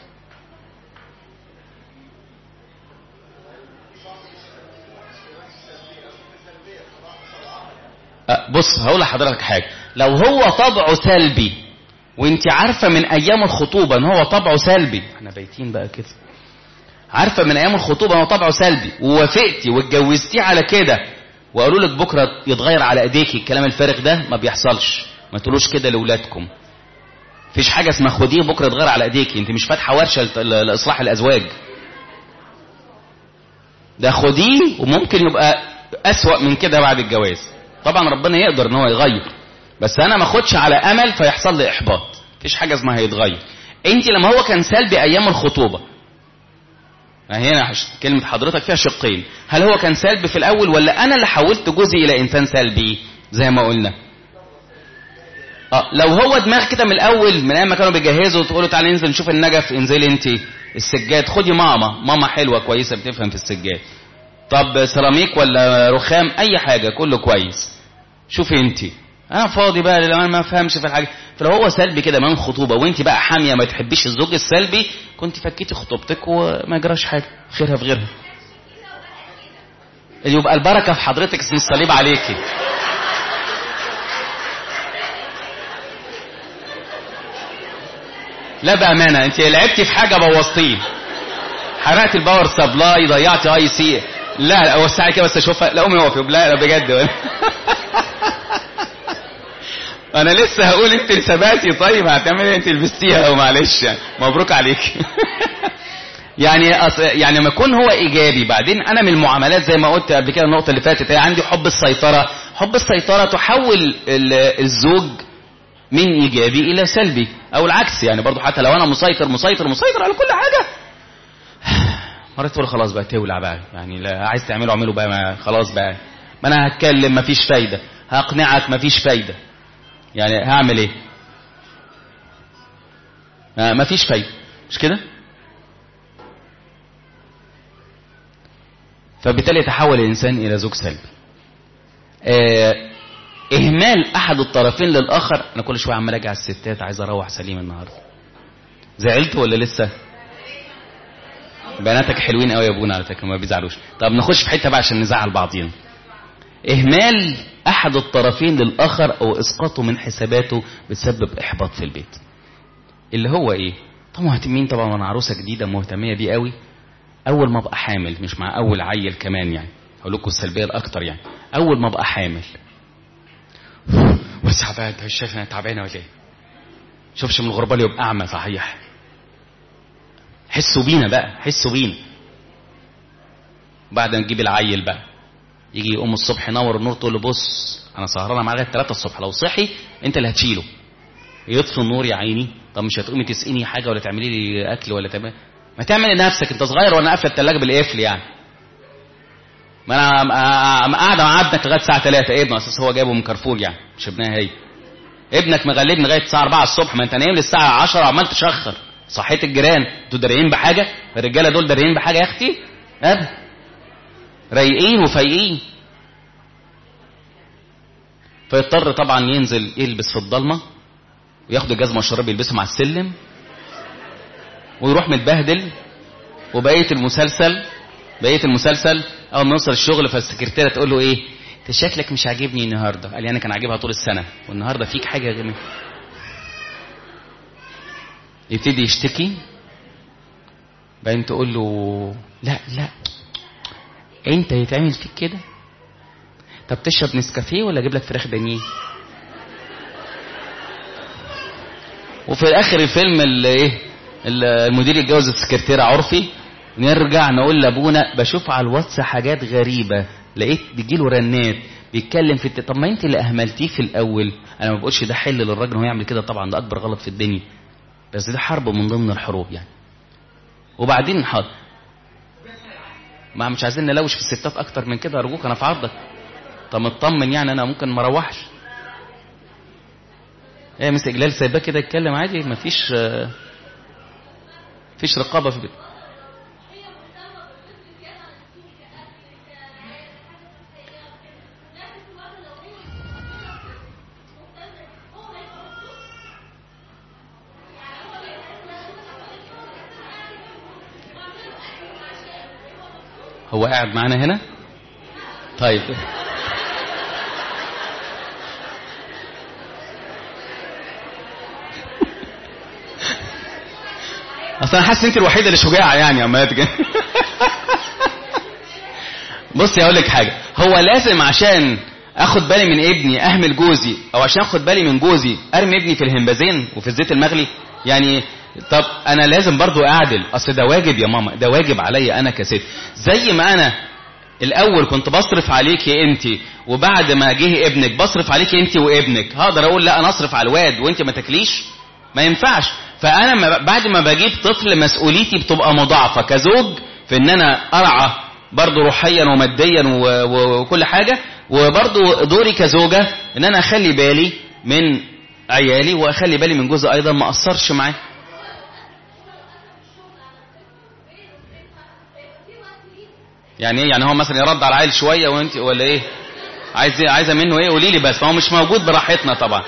بص هقول لحضرتك حاجة لو هو طبعه سلبي وانت عارفة من ايام الخطوبة ان هو طبعه سلبي احنا بايتين بقى كده عارفة من ايام الخطوبة ان هو طبعه سلبي ووافقتي واتجوزتيه على كده وقالوا لك بكرة يتغير على ايديكي الكلام الفارغ ده ما بيحصلش ما تقولوش كده لاولادكم فيش حاجة اسمها خديه بكرة يتغير على ايديكي انت مش فاتحة ورشة لاصلاح الازواج ده خديه وممكن يبقى اسوأ من كده بعد الجواز طبعا ربنا يقدر ان هو يغير بس انا ما اخدش على امل فيحصل لي احباط مفيش حاجه اسمها هيتغير انت لما هو كان سلبي ايام الخطوبه هنا كلمة حضرتك فيها شقين هل هو كان سلبي في الأول ولا أنا اللي حولت جوزي إلى إنسان سلبي زي ما قلنا اه لو هو دماغ كده من الأول من أيام ما كانوا بيجهزوا تقولوا تعالى ننزل نشوف النجف انزلي أنت السجاد خدي ماما ماما حلوة كويسة بتفهم في السجاد طب سيراميك ولا رخام أي حاجة كله كويس شوفي أنت انا فاضي بقى لما ما افهمش في الحاجه فلو هو سلبي كده من خطوبه وانت بقى حاميه ما تحبيش الزوج السلبي كنت فكيتي خطوبتك وما جراش حاجه خيرها في غيرها يبقى البركه في حضرتك اسم الصليب عليكي لا بامانه انت لعبتي في حاجه بوظتيه حرقت الباور سبلاي ضيعتي اي سي لا لا وسعي كده بس اشوفها لا قومي اقفي لا لا بجد انا لسه هقول انت ثباتي طيب هتعملي انت لبستيها او معلش يعني مبروك عليك يعني أص... يعني لما يكون هو ايجابي بعدين انا من المعاملات زي ما قلت قبل كده النقطه اللي فاتت هي عندي حب السيطره حب السيطره تحول الزوج من ايجابي الى سلبي او العكس يعني برضو حتى لو انا مسيطر مسيطر مسيطر على كل حاجه مرات تقول خلاص بقى تولع بقى يعني لا عايز تعمله اعمله بقى ما خلاص بقى ما انا هتكلم مفيش فايده هقنعك مفيش فايده يعني هعمل ايه آه مفيش فايده مش كده فبالتالي يتحول الانسان الى زوج سلبي آه اهمال احد الطرفين للاخر انا كل شويه عمال اجي الستات عايز اروح سليم النهارده زعلت ولا لسه بناتك حلوين قوي يا ابونا على فكره ما بيزعلوش طب نخش في حته بقى عشان نزعل بعضينا اهمال احد الطرفين للاخر او اسقاطه من حساباته بتسبب احباط في البيت اللي هو ايه طب مهتمين طبعا وانا عروسه جديده مهتميه بيه قوي اول ما ابقى حامل مش مع اول عيل كمان يعني هقول لكم السلبيه الاكتر يعني اول ما ابقى حامل وسع بقى انت مش شايف انا تعبانه ولا ايه شوفش من الغربال يبقى اعمى صحيح حسوا بينا بقى حسوا بينا بعد ما نجيب العيل بقى يجي يقوم الصبح ينور النور تقول له بص انا سهرانه معاه لغايه 3 الصبح لو صحي انت اللي هتشيله يطفي النور يا عيني طب مش هتقومي تسقيني حاجه ولا تعملي لي اكل ولا تعمل ما تعمل لنفسك انت صغير وانا قافله الثلاجه بالقفل يعني ما انا قاعده مع ابنك لغايه الساعه 3 ابنه اساس هو جايبه من كارفور يعني مش ابنها هي ابنك مغلبني لغايه الساعه 4 الصبح ما انت نايم للساعه 10 وعمال تشخر صحيت الجيران انتوا داريين بحاجه الرجاله دول داريين بحاجه يا اختي ابدا رايقين وفايقين فيضطر طبعا ينزل يلبس في الضلمه وياخد الجزمه والشراب يلبسهم على السلم ويروح متبهدل وبقيه المسلسل بقيه المسلسل اول ما يوصل الشغل فالسكرتيره تقول له ايه انت شكلك مش عاجبني النهارده قال لي انا كان عاجبها طول السنه والنهارده فيك حاجه غير يبتدي يشتكي بعدين تقول له لا لا انت يتعمل فيك كده طب تشرب نسكافيه ولا اجيب لك فراخ بانيه وفي اخر الفيلم اللي ايه المدير يتجوز السكرتيره عرفي نرجع نقول لابونا بشوف على الواتس حاجات غريبه لقيت بيجيله رنات بيتكلم في الت... طب ما انت اللي اهملتيه في الاول انا ما بقولش ده حل للراجل هو يعمل كده طبعا ده اكبر غلط في الدنيا بس دي حرب من ضمن الحروب يعني وبعدين حاضر ما مش عايزين نلوش في الستات اكتر من كده ارجوك انا في عرضك طب مطمن يعني انا ممكن ما اروحش ايه مس اجلال سايباه كده يتكلم عادي مفيش مفيش رقابه في البيت هو قاعد معانا هنا طيب اصل انا حاسس انت الوحيده اللي شجاعه يعني اما تجي بصي اقول لك حاجه هو لازم عشان اخد بالي من ابني اهمل جوزي او عشان اخد بالي من جوزي ارمي ابني في الهمبازين وفي الزيت المغلي يعني طب انا لازم برضو اعدل اصل ده واجب يا ماما ده واجب عليا انا كست زي ما انا الاول كنت بصرف عليكي انت وبعد ما جه ابنك بصرف عليكي انت وابنك هقدر اقول لا انا اصرف على الواد وانت ما تاكليش ما ينفعش فانا ما بعد ما بجيب طفل مسؤوليتي بتبقى مضاعفه كزوج في ان انا ارعى برضه روحيا وماديا وكل حاجه وبرضه دوري كزوجه ان انا اخلي بالي من عيالي واخلي بالي من جوزي ايضا ما اثرش معاه يعني ايه يعني هو مثلا يرد على العيل شويه وانت ولا ايه عايز ايه عايزه منه ايه قولي لي بس ما هو مش موجود براحتنا طبعا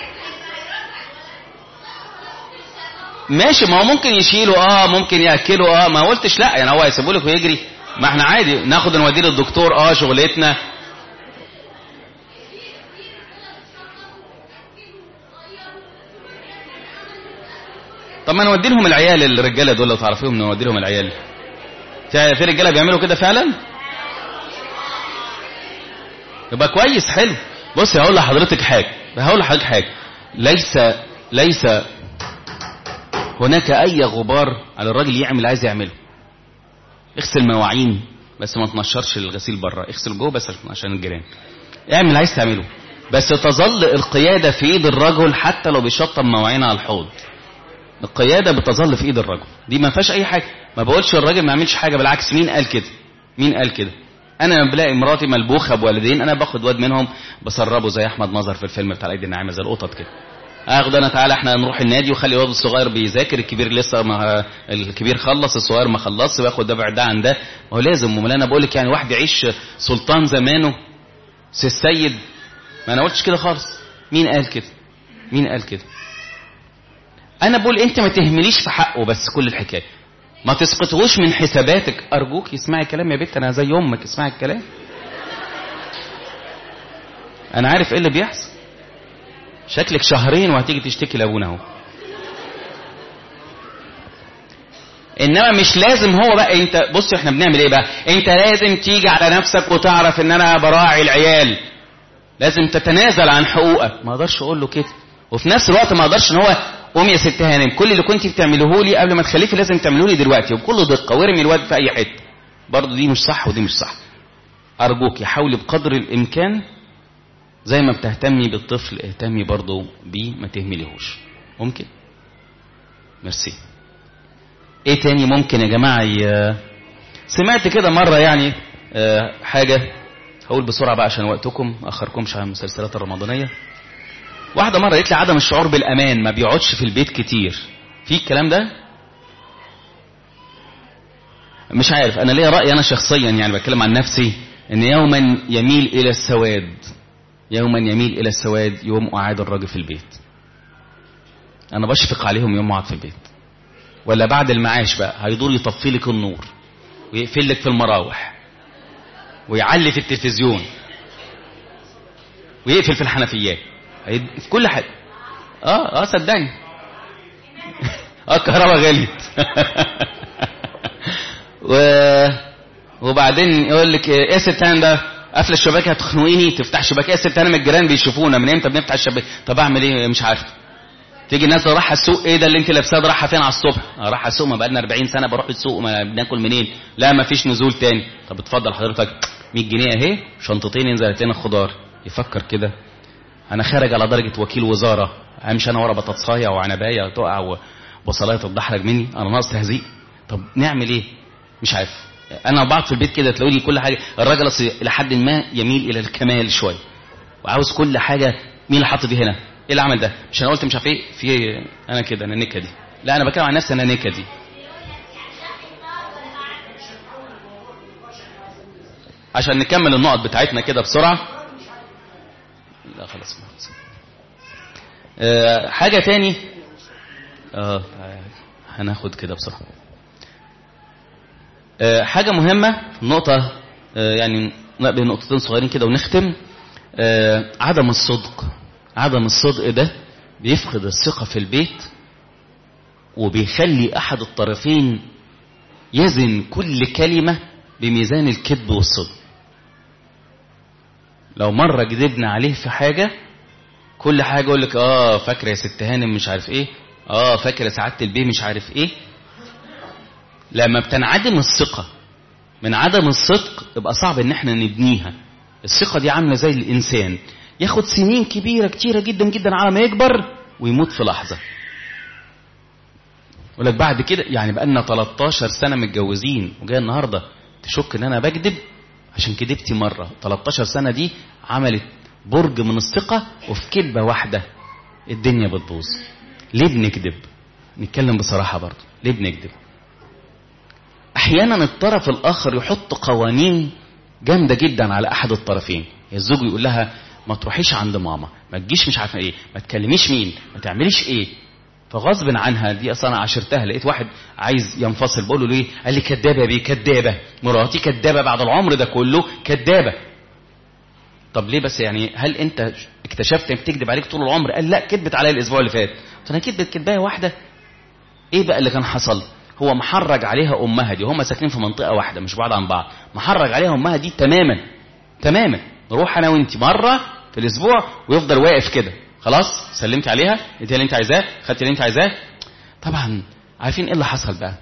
ماشي ما هو ممكن يشيله اه ممكن ياكله اه ما قلتش لا يعني هو هيسيبه لك ويجري ما احنا عادي ناخد نوديه للدكتور اه شغلتنا طب ما نودي لهم العيال الرجاله دول لو تعرفيهم نودي لهم العيال في رجاله بيعملوا كده فعلا يبقى كويس حلو بص هقول لحضرتك حاجه هقول لحضرتك حاجه ليس ليس هناك اي غبار على الراجل يعمل عايز يعمله اغسل مواعين بس ما تنشرش الغسيل بره اغسل جوه بس عشان الجيران اعمل عايز تعمله بس تظل القيادة في ايد الرجل حتى لو بيشطب مواعين على الحوض القيادة بتظل في ايد الرجل دي ما فيهاش اي حاجة ما بقولش الراجل ما يعملش حاجة بالعكس مين قال كده مين قال كده انا لما بلاقي مراتي ملبوخه بوالدين انا باخد واد منهم بسربه زي احمد مظهر في الفيلم بتاع الايدي الناعمه زي القطط كده اخد انا تعالى احنا نروح النادي وخلي الواد الصغير بيذاكر الكبير لسه ما الكبير خلص الصغير ما خلصش واخد ده بعد ده عن ده هو لازم امال انا بقول لك يعني واحد يعيش سلطان زمانه سي السيد ما انا قلتش كده خالص مين قال كده مين قال كده انا بقول انت ما تهمليش في حقه بس كل الحكايه ما تسقطهوش من حساباتك ارجوك اسمعي كلام يا بنت انا زي امك اسمعي الكلام انا عارف ايه اللي بيحصل شكلك شهرين وهتيجي تشتكي لابونا اهو انما مش لازم هو بقى انت بص احنا بنعمل ايه بقى انت لازم تيجي على نفسك وتعرف ان انا براعي العيال لازم تتنازل عن حقوقك ما اقدرش اقول له كده وفي نفس الوقت ما اقدرش ان هو قوم يا ست هانم كل اللي كنت بتعملوه لي قبل ما تخلفي لازم تعملوه لي دلوقتي وبكل دقه وارمي الواد في اي حته برضه دي مش صح ودي مش صح ارجوك حاولي بقدر الامكان زي ما بتهتمي بالطفل اهتمي برضه بيه ما تهمليهوش ممكن ميرسي ايه تاني ممكن يا جماعه ي... سمعت كده مره يعني أه حاجه هقول بسرعه بقى عشان وقتكم اخركمش على المسلسلات الرمضانيه واحدة مرة قالت لي عدم الشعور بالأمان ما بيقعدش في البيت كتير في الكلام ده مش عارف أنا ليا رأي أنا شخصيا يعني بتكلم عن نفسي إن يوما يميل إلى السواد يوما يميل إلى السواد يوم قعاد الراجل في البيت أنا بشفق عليهم يوم قعد في البيت ولا بعد المعاش بقى هيدور يطفي لك النور ويقفل لك في المراوح ويعلي في التلفزيون ويقفل في الحنفيات في كل حاجة اه اه صدقني اه الكهرباء غليت و... وبعدين يقول لك ايه ست ده قافله الشباك هتخنقيني تفتح شباك ايه ست من الجيران بيشوفونا من امتى بنفتح الشباك طب اعمل ايه مش عارف تيجي الناس رايحه السوق ايه ده اللي انت لابساه ده رايحه فين على الصبح اه رايحه السوق ما بقالنا 40 سنه بروح السوق ما بناكل منين لا ما فيش نزول تاني طب اتفضل حضرتك 100 جنيه اهي شنطتين انزلتين الخضار يفكر كده انا خارج على درجة وكيل وزارة امشي انا ورا بطاطسايه وعنبايه تقع وبصلايه تتدحرج مني انا ناقص تهزيق طب نعمل ايه مش عارف انا بقعد في البيت كده تلاقوني كل حاجه الراجل اصل الى حد ما يميل الى الكمال شويه وعاوز كل حاجه مين اللي حط دي هنا ايه اللي عمل ده مش انا قلت مش عارف ايه في انا كده انا نكدي لا انا بتكلم عن نفسي انا نكدي عشان نكمل النقط بتاعتنا كده بسرعه لا خلاص أه حاجة تاني اه هناخد كده بسرعة أه حاجة مهمة نقطة أه يعني نقبل نقطتين صغيرين كده ونختم أه عدم الصدق عدم الصدق ده بيفقد الثقة في البيت وبيخلي أحد الطرفين يزن كل كلمة بميزان الكذب والصدق لو مرة كذبنا عليه في حاجة كل حاجة يقول لك اه فاكرة يا ست هانم مش عارف ايه اه فاكرة سعادة البيه مش عارف ايه لما بتنعدم الثقة من عدم الصدق يبقى صعب ان احنا نبنيها الثقة دي عاملة زي الانسان ياخد سنين كبيرة كتيرة جدا جدا على ما يكبر ويموت في لحظة يقول لك بعد كده يعني بقى لنا 13 سنة متجوزين وجاي النهاردة تشك ان انا بكذب عشان كدبتي مرة 13 سنة دي عملت برج من الثقة وفي كذبة واحدة الدنيا بتبوظ ليه بنكذب نتكلم بصراحة برضه ليه بنكذب احيانا الطرف الاخر يحط قوانين جامده جدا على احد الطرفين الزوج يقول لها ما تروحيش عند ماما ما تجيش مش عارفه ايه ما تكلميش مين ما تعمليش ايه فغصب عنها دي اصلا انا عاشرتها لقيت واحد عايز ينفصل بقول له ليه قال لي كدابه بيه كدابه مراتي كدابه بعد العمر ده كله كدابه طب ليه بس يعني هل انت اكتشفت بتكذب عليك طول العمر قال لا كذبت عليا الاسبوع اللي فات قلت انا كذبت كدبايه واحده ايه بقى اللي كان حصل هو محرج عليها امها دي هم ساكنين في منطقه واحده مش بعاد عن بعض محرج عليها امها دي تماما تماما نروح انا وانت مره في الاسبوع ويفضل واقف كده خلاص سلمت عليها اديها اللي انت عايزاه خدت اللي انت عايزاه طبعا عارفين ايه اللي حصل بقى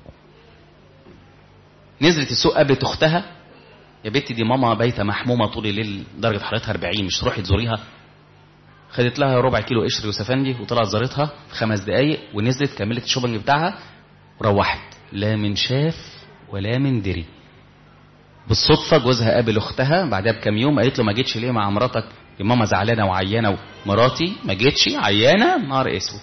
نزلت السوق قابلت اختها يا بنتي دي ماما بايته محمومه طول الليل درجه حرارتها 40 مش تروحي تزوريها خدت لها ربع كيلو قشر يوسفندي وطلعت زارتها في خمس دقايق ونزلت كملت الشوبنج بتاعها وروحت لا من شاف ولا من دري بالصدفه جوزها قابل اختها بعدها بكام يوم قالت له ما جيتش ليه مع مراتك يا ماما زعلانه وعيانه ومراتي ما جيتش عيانه نهار اسود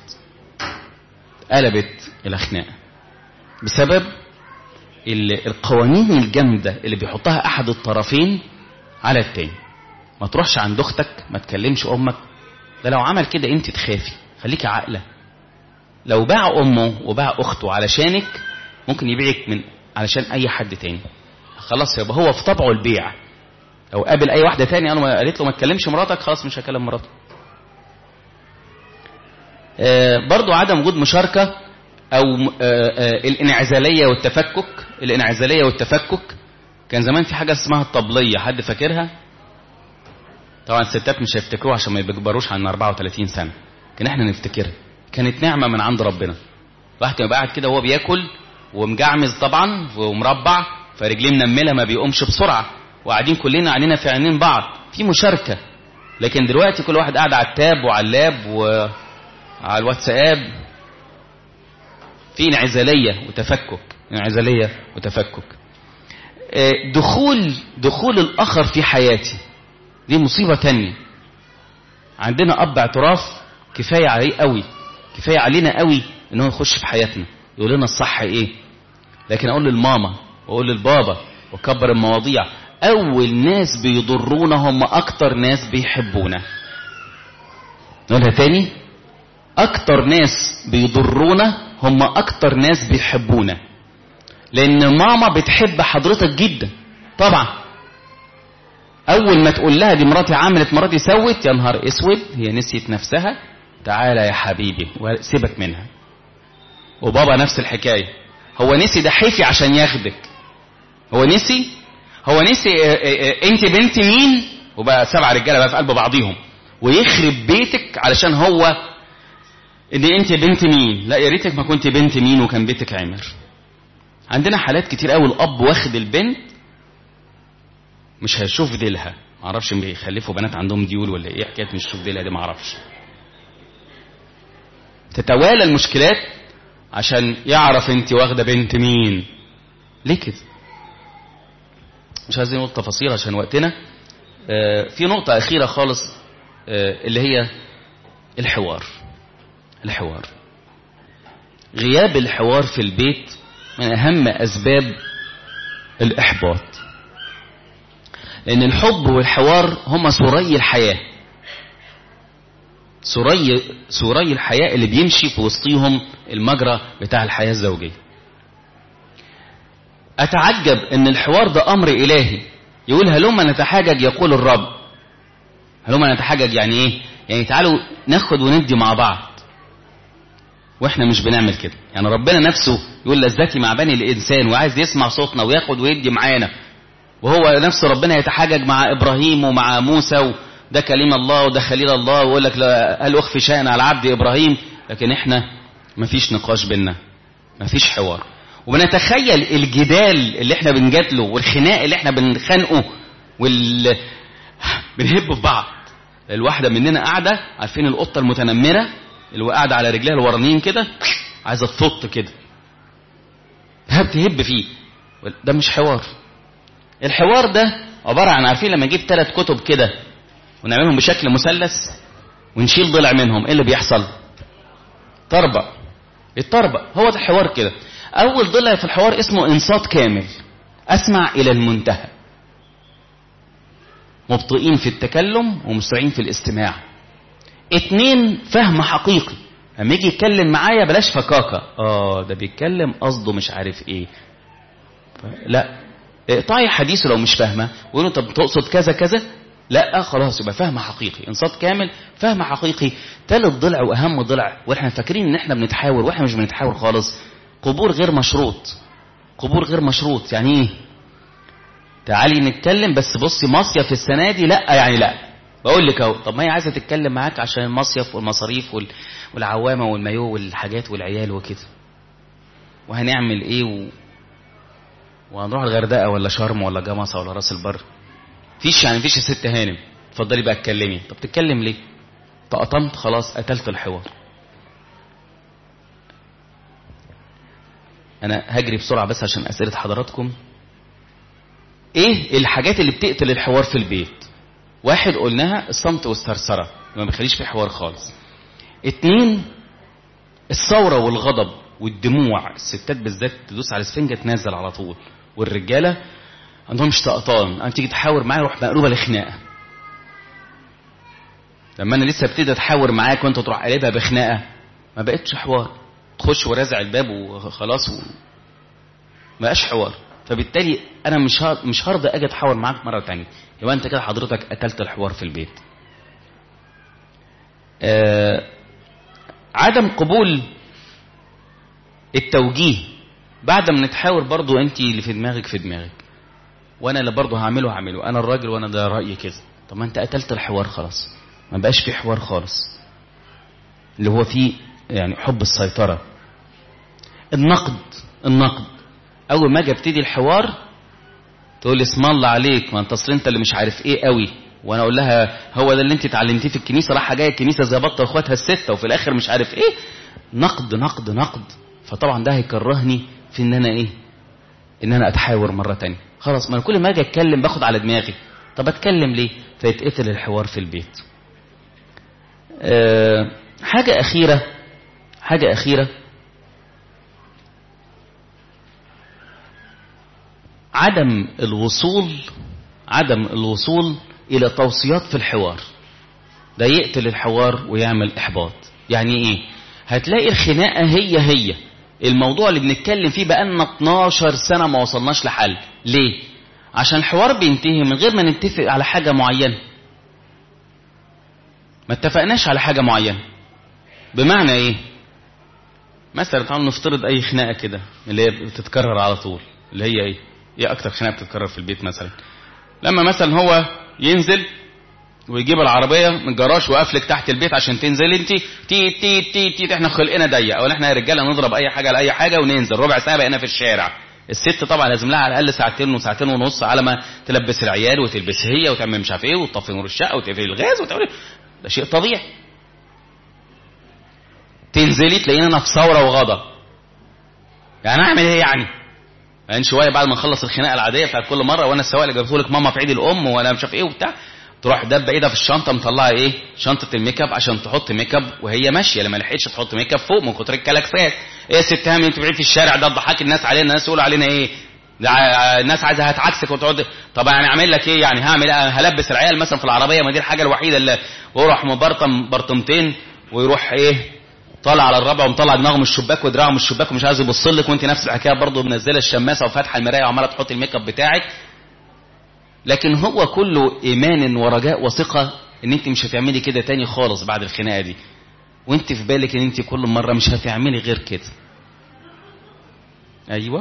قلبت الى خناقه بسبب القوانين الجامده اللي بيحطها احد الطرفين على التاني ما تروحش عند اختك ما تكلمش امك ده لو عمل كده انت تخافي خليكي عاقله لو باع امه وباع اخته علشانك ممكن يبيعك من علشان اي حد تاني خلاص يبقى هو في طبعه البيع لو قابل اي واحده تاني انا قالت له ما تكلمش مراتك خلاص مش هكلم مراته آه برضو عدم وجود مشاركه او آه آه الانعزاليه والتفكك الانعزاليه والتفكك كان زمان في حاجه اسمها الطبليه حد فاكرها طبعا الستات مش هيفتكروها عشان ما يكبروش عن 34 سنه لكن احنا نفتكرها كانت نعمه من عند ربنا الواحد كان قاعد كده وهو بياكل ومجعمز طبعا ومربع فرجليه منمله ما بيقومش بسرعه وقاعدين كلنا عينينا في عينين بعض في مشاركه لكن دلوقتي كل واحد قاعد على التاب وعلى اللاب وعلى الواتساب في انعزاليه وتفكك انعزاليه وتفكك دخول دخول الاخر في حياتي دي مصيبه تانية عندنا اب اعتراف كفايه عليه قوي كفايه علينا قوي ان هو يخش في حياتنا يقول لنا الصح ايه لكن اقول للماما واقول للبابا واكبر المواضيع اول ناس بيضرونا هم اكتر ناس بيحبونا نقولها تاني اكتر ناس بيضرونا هم اكتر ناس بيحبونا لان ماما بتحب حضرتك جدا طبعا اول ما تقول لها دي مراتي عملت مراتي سوت يا نهار اسود هي نسيت نفسها تعالى يا حبيبي وسيبك منها وبابا نفس الحكايه هو نسي ده حفي عشان ياخدك هو نسي هو نسي انت بنت مين وبقى سبع رجاله بقى في قلب بعضيهم ويخرب بيتك علشان هو ان انت بنت مين لا يا ريتك ما كنت بنت مين وكان بيتك عمر عندنا حالات كتير قوي الاب واخد البنت مش هيشوف ديلها معرفش بيخلفوا بنات عندهم ديول ولا ايه حكايه مش شوف ديلها دي معرفش تتوالى المشكلات عشان يعرف انت واخده بنت مين ليه كده مش عايزين نقول تفاصيل عشان وقتنا آه في نقطة أخيرة خالص آه اللي هي الحوار الحوار غياب الحوار في البيت من أهم أسباب الإحباط لأن الحب والحوار هما سوري الحياة سوري سوري الحياة اللي بيمشي في وسطيهم المجرى بتاع الحياة الزوجية أتعجب أن الحوار ده أمر إلهي يقول هلما نتحاجج يقول الرب هلما نتحاجج يعني إيه يعني تعالوا ناخد وندي مع بعض واحنا مش بنعمل كده يعني ربنا نفسه يقول لذتي مع بني الانسان وعايز يسمع صوتنا وياخد ويدي معانا وهو نفسه ربنا يتحاجج مع ابراهيم ومع موسى وده كليم الله وده خليل الله ويقول لك هل اخفي شأن على عبد ابراهيم لكن احنا مفيش نقاش بينا مفيش حوار وبنتخيل الجدال اللي احنا بنجادله والخناق اللي احنا بنخانقه وال بنهب في بعض الواحده مننا قاعده عارفين القطه المتنمره اللي قاعده على رجليها الورانيين كده عايزه تفط كده تهب تهب فيه ده مش حوار الحوار ده عباره عن عارفين لما نجيب ثلاث كتب كده ونعملهم بشكل مثلث ونشيل ضلع منهم ايه اللي بيحصل طربق الطربق هو ده الحوار كده اول ضلع في الحوار اسمه انصات كامل اسمع الى المنتهى مبطئين في التكلم ومسرعين في الاستماع اتنين فهم حقيقي لما يجي يتكلم معايا بلاش فكاكة اه ده بيتكلم قصده مش عارف ايه لا اقطعي حديثه لو مش فاهمه وقولوا طب تقصد كذا كذا لا خلاص يبقى فهم حقيقي انصات كامل فهم حقيقي ثالث ضلع واهم ضلع واحنا فاكرين ان احنا بنتحاور واحنا مش بنتحاور خالص قبول غير مشروط قبول غير مشروط يعني ايه تعالي نتكلم بس بصي مصيف السنه دي لا يعني لا بقول لك اهو طب ما هي عايزه تتكلم معاك عشان المصيف والمصاريف وال... والعوامه والمايو والحاجات والعيال وكده وهنعمل ايه و... وهنروح الغردقه ولا شرم ولا جمصه ولا راس البر فيش يعني فيش يا ست هانم اتفضلي بقى اتكلمي طب تتكلم ليه تقطمت خلاص قتلت الحوار انا هجري بسرعه بس عشان اسئله حضراتكم ايه الحاجات اللي بتقتل الحوار في البيت واحد قلناها الصمت والثرثره ما بيخليش في حوار خالص اتنين الثوره والغضب والدموع الستات بالذات تدوس على السفنجه تنزل على طول والرجاله عندهم مش طقطان انا تيجي تحاور معايا روح مقلوبه لخناقه لما انا لسه ابتدي اتحاور معاك وانت تروح قلبها بخناقه ما بقتش حوار تخش ورازع الباب وخلاص و... ما بقاش حوار فبالتالي انا مش هار... مش هرضى اجي اتحاور معاك مره تانية يبقى انت كده حضرتك قتلت الحوار في البيت آه... عدم قبول التوجيه بعد ما نتحاور برضو انت اللي في دماغك في دماغك وانا اللي برضه هعمله هعمله انا الراجل وانا ده رايي كده طب ما انت قتلت الحوار خلاص ما بقاش في حوار خالص اللي هو فيه يعني حب السيطره النقد النقد اول ما اجي ابتدي الحوار تقول لي اسم الله عليك ما انت اصل انت اللي مش عارف ايه قوي وانا اقول لها هو ده اللي انت اتعلمتيه في الكنيسه رايحه جايه الكنيسه زي بطه اخواتها السته وفي الاخر مش عارف ايه نقد نقد نقد فطبعا ده هيكرهني في ان انا ايه ان انا اتحاور مره تانية خلاص ما انا كل ما اجي اتكلم باخد على دماغي طب اتكلم ليه فيتقتل الحوار في البيت أه حاجه اخيره حاجه اخيره عدم الوصول عدم الوصول الى توصيات في الحوار ده يقتل الحوار ويعمل احباط يعني ايه هتلاقي الخناقه هي هي الموضوع اللي بنتكلم فيه بقالنا 12 سنة ما وصلناش لحل ليه عشان الحوار بينتهي من غير ما نتفق على حاجة معينة ما اتفقناش على حاجة معينة بمعنى ايه مثلا تعالوا نفترض اي خناقة كده اللي هي بتتكرر على طول اللي هي ايه ايه اكتر خناقة بتتكرر في البيت مثلا لما مثلا هو ينزل ويجيب العربيه من الجراج وقفلك تحت البيت عشان تنزل انت تي تي تي تي احنا خلقنا ضيق او احنا يا رجاله نضرب اي حاجه لاي حاجه وننزل ربع ساعه بقينا في الشارع الست طبعا لازم لها على الاقل ساعتين وساعتين ونص على ما تلبس العيال وتلبس هي وتعمل مش عارف ايه وتطفي نور الشقه وتقفل الغاز وتعمل ده شيء طبيعي تنزلي تلاقينا انا في ثوره وغضب يعني اعمل ايه يعني يعني شويه بعد ما نخلص الخناقه العاديه بتاعت كل مره وانا السواق اللي جابته لك ماما في عيد الام وانا مش عارف ايه وبتاع تروح دبه ايدها في الشنطه مطلعه ايه شنطه الميك اب عشان تحط ميك اب وهي ماشيه لما لحقتش تحط ميك اب فوق من كتر الكلاكسات ايه يا ست هامي انت بعيد في الشارع ده تضحك الناس علينا الناس يقولوا علينا ايه ده الناس عايزه هتعكسك وتقعد طب يعني اعمل لك ايه يعني هعمل ايه هلبس العيال مثلا في العربيه ما دي الحاجه الوحيده اللي واروح مبرطم برطمتين ويروح ايه طالع على الرابع ومطلع دماغه من الشباك ودراعه من الشباك ومش عايز يبص لك وانت نفس الحكايه برضه منزله الشماسه وفاتحه المرايه وعماله تحط الميك اب بتاعك لكن هو كله ايمان ورجاء وثقه ان انت مش هتعملي كده تاني خالص بعد الخناقه دي وانت في بالك ان انت كل مره مش هتعملي غير كده ايوه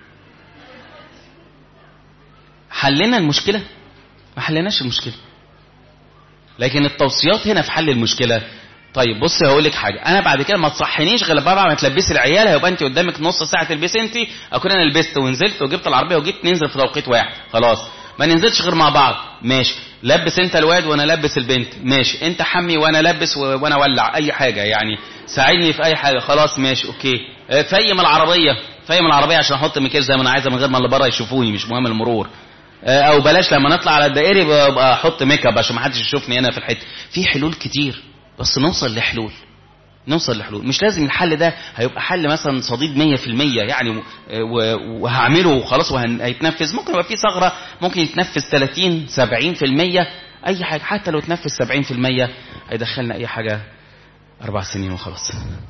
حلنا المشكله ما حلناش المشكله لكن التوصيات هنا في حل المشكله طيب بص هقول لك حاجه انا بعد كده ما تصحنيش غير بعد ما تلبسي العيال هيبقى انت قدامك نص ساعه تلبسي انت اكون انا لبست ونزلت وجبت العربيه وجيت ننزل في توقيت واحد خلاص ما ننزلش غير مع بعض ماشي لبس انت الواد وانا لبس البنت ماشي انت حمي وانا لبس و... وانا ولع اي حاجه يعني ساعدني في اي حاجه خلاص ماشي اوكي اه، فيم العربيه فيم العربيه عشان احط مكياج زي ما انا عايزه من غير ما اللي بره يشوفوني مش مهم المرور اه، او بلاش لما نطلع على الدائري ببقى احط ميك اب عشان ما حدش يشوفني هنا في الحته في حلول كتير بس نوصل لحلول نوصل لحلول مش لازم الحل ده هيبقى حل مثلا صديد 100% يعني و- و- وهعمله وخلاص وهيتنفذ ممكن يبقى في ثغره ممكن يتنفذ 30 70% اي حاجه حتى لو تنفذ 70% هيدخلنا اي حاجه اربع سنين وخلاص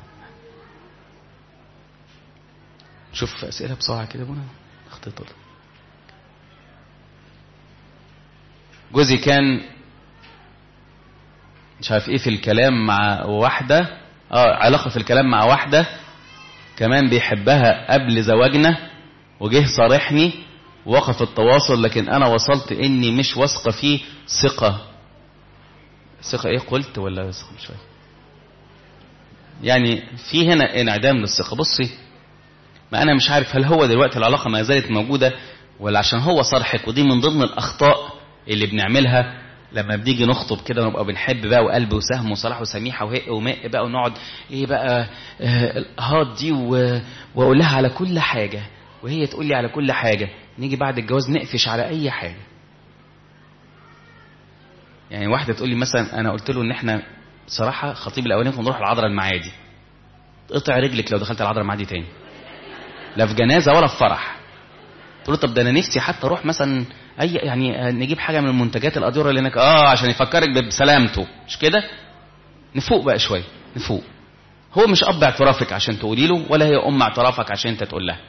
شوف اسئله بسرعه كده بنا اخطيط جوزي كان مش عارف ايه في الكلام مع واحدة اه علاقة في الكلام مع واحدة كمان بيحبها قبل زواجنا وجه صارحني وقف التواصل لكن انا وصلت اني مش واثقة فيه ثقة ثقة ايه قلت ولا ثقة مش فاهم يعني في هنا انعدام للثقة بصي ما انا مش عارف هل هو دلوقتي العلاقة ما زالت موجودة ولا عشان هو صرحك ودي من ضمن الاخطاء اللي بنعملها لما بنيجي نخطب كده ونبقى بنحب بقى وقلب وسهم وصلاح وسميحه وهق وماء بقى ونقعد ايه بقى آه الهات دي و- واقول لها على كل حاجه وهي تقول لي على كل حاجه نيجي بعد الجواز نقفش على اي حاجه يعني واحده تقول لي مثلا انا قلت له ان احنا بصراحه خطيب الاولاني كنا نروح العذراء المعادي قطع رجلك لو دخلت العذراء المعادي تاني لا في جنازه ولا في فرح قلت له طب ده انا نفسي حتى اروح مثلا اي يعني آه، نجيب حاجه من المنتجات الادوره اللي هناك اه عشان يفكرك بسلامته مش كده نفوق بقى شويه نفوق هو مش اب اعترافك عشان تقولي له ولا هي ام اعترافك عشان انت تقول لها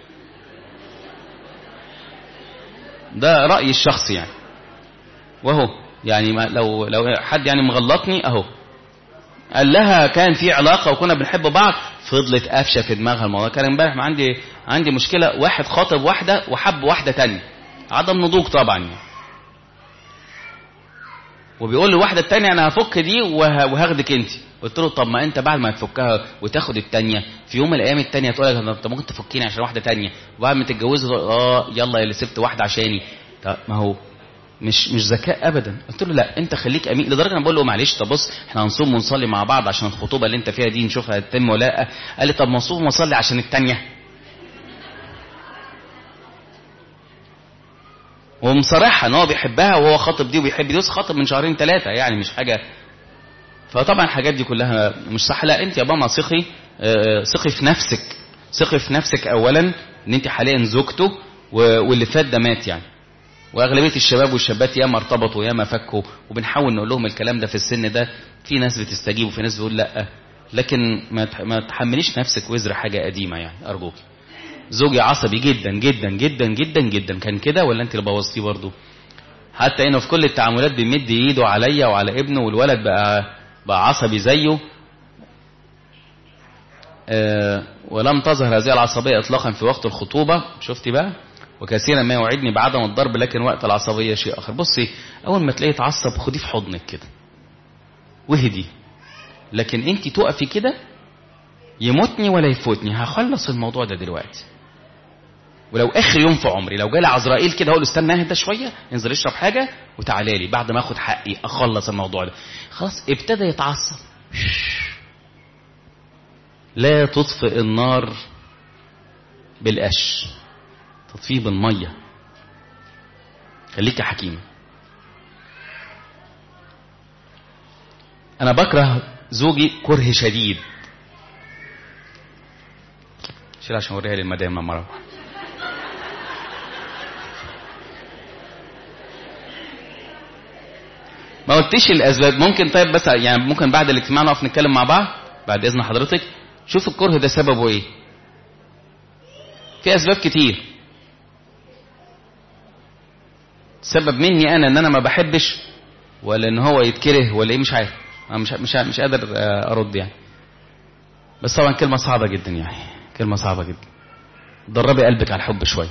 ده رايي الشخصي يعني وهو يعني ما لو لو حد يعني مغلطني اهو قال لها كان في علاقه وكنا بنحب بعض فضلت قافشه في دماغها الموضوع كان امبارح ما عندي عندي مشكله واحد خاطب واحده وحب واحده تانية عدم نضوج طبعا يعني. وبيقول لواحده التانية انا هفك دي وه- وهاخدك انت قلت له طب ما انت بعد ما تفكها وتاخد التانية في يوم من الايام التانية تقول لك انت ممكن تفكيني عشان واحده تانية وبعد ما تتجوزوا تقول اه يلا يا اللي سبت واحده عشاني طب ما هو مش مش ذكاء ابدا قلت له لا انت خليك امين لدرجه انا بقول له معلش طب بص احنا هنصوم ونصلي مع بعض عشان الخطوبه اللي انت فيها دي نشوفها هتتم ولا لا قال لي طب ما نصوم ونصلي عشان التانية ومصارحها ان هو بيحبها وهو خاطب دي وبيحب دي بس خاطب من شهرين ثلاثه يعني مش حاجه فطبعا الحاجات دي كلها مش صح لا انت يا ماما ثقي آه، ثقي في نفسك ثقي في نفسك اولا ان انت حاليا زوجته و- واللي فات ده مات يعني واغلبيه الشباب والشابات ياما ارتبطوا ياما فكوا وبنحاول نقول لهم الكلام ده في السن ده في ناس بتستجيب وفي ناس بتقول لا لكن ما تح- ما تحمليش نفسك وزر حاجه قديمه يعني ارجوك زوجي عصبي جدا جدا جدا جدا جدا كان كده ولا انت اللي بوظتيه برضه حتى انه في كل التعاملات بيمد ايده عليا وعلى ابنه والولد بقى بقى عصبي زيه آه، ولم تظهر هذه العصبية إطلاقا في وقت الخطوبة شفتي بقى وكثيرا ما يوعدني بعدم الضرب لكن وقت العصبية شيء آخر بصي أول ما تلاقيه يتعصب خديه في حضنك كده وهدي لكن انت تقفي كده يموتني ولا يفوتني هخلص الموضوع ده دلوقتي ولو اخر يوم في عمري لو جالي عزرائيل كده اقول له استنى اهدى شويه انزل اشرب حاجه وتعالى لي بعد ما اخد حقي اخلص الموضوع ده خلاص ابتدى يتعصب لا تطفئ النار بالقش تطفيه بالميه خليك حكيم انا بكره زوجي كره شديد شيل عشان اوريها للمدام لما اروح ما قلتش الاسباب ممكن طيب بس يعني ممكن بعد الاجتماع نقف نتكلم مع بعض بعد اذن حضرتك شوف الكره ده سببه ايه في اسباب كتير سبب مني انا ان انا ما بحبش ولا ان هو يتكره ولا ايه مش عارف انا مش مش مش قادر آه، ارد يعني بس طبعا كلمه صعبه جدا يعني كلمه صعبه جدا دربي قلبك على الحب شويه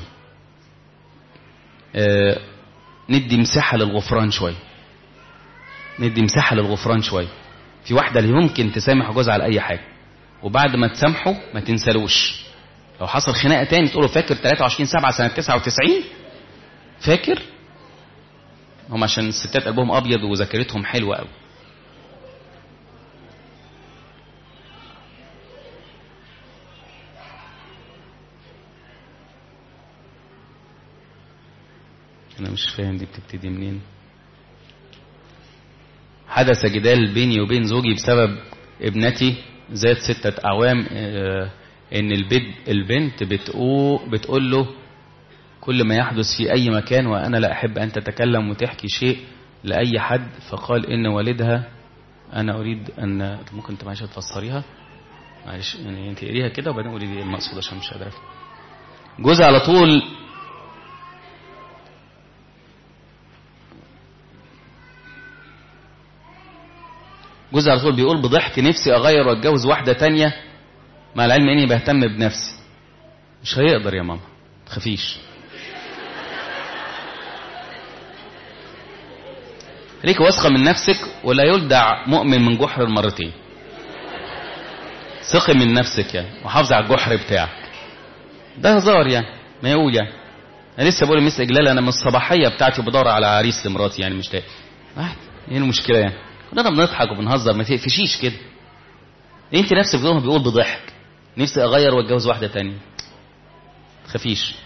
آه، ندي مساحه للغفران شويه ندي مساحه للغفران شويه في واحده اللي يمكن تسامح جوزها على اي حاجه وبعد ما تسامحه ما تنسالوش لو حصل خناقه تاني تقول له فاكر 23 7 سنه 99 فاكر هم عشان الستات قلبهم ابيض وذاكرتهم حلوه قوي انا مش فاهم دي بتبتدي منين حدث جدال بيني وبين زوجي بسبب ابنتي ذات ستة أعوام آه، إن البنت البنت بتقول بتقول له كل ما يحدث في أي مكان وأنا لا أحب أن تتكلم وتحكي شيء لأي حد فقال إن والدها أنا أريد أن ممكن أنت معلش تفسريها معلش يعني أنت قريها كده وبعدين قولي لي إيه المقصود عشان مش قادر أفهم. جوزي على طول جوزي على طول بيقول بضحك نفسي اغير واتجوز واحده تانية مع العلم اني بهتم بنفسي مش هيقدر يا ماما تخافيش ليك واثقه من نفسك ولا يلدع مؤمن من جحر المرتين ثقي من نفسك يعني وحافظي على الجحر بتاعك ده هزار يعني ما يقول يعني انا لسه بقول لمس اجلال انا من الصباحيه بتاعتي بدور على عريس لمراتي يعني مش لاقي واحد ايه المشكله يعني كلنا بنضحك وبنهزر ما تقفشيش كده انت نفسك بتقول بيقول بضحك نفسي اغير واتجوز واحده تانية تخافيش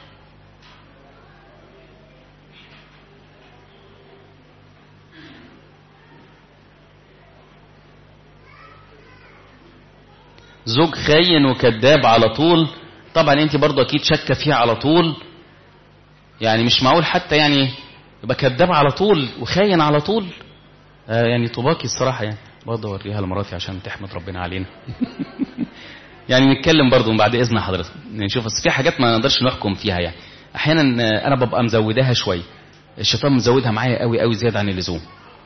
زوج خاين وكذاب على طول طبعا انت برضه اكيد شاكه فيه على طول يعني مش معقول حتى يعني يبقى كذاب على طول وخاين على طول آه يعني طوباكي الصراحه يعني برضه اوريها لمراتي عشان تحمد ربنا علينا يعني نتكلم برضه بعد اذن حضرتك نشوف بس في حاجات ما نقدرش نحكم فيها يعني احيانا آه، انا ببقى مزوداها شويه الشيطان مزودها معايا قوي قوي زياده عن اللزوم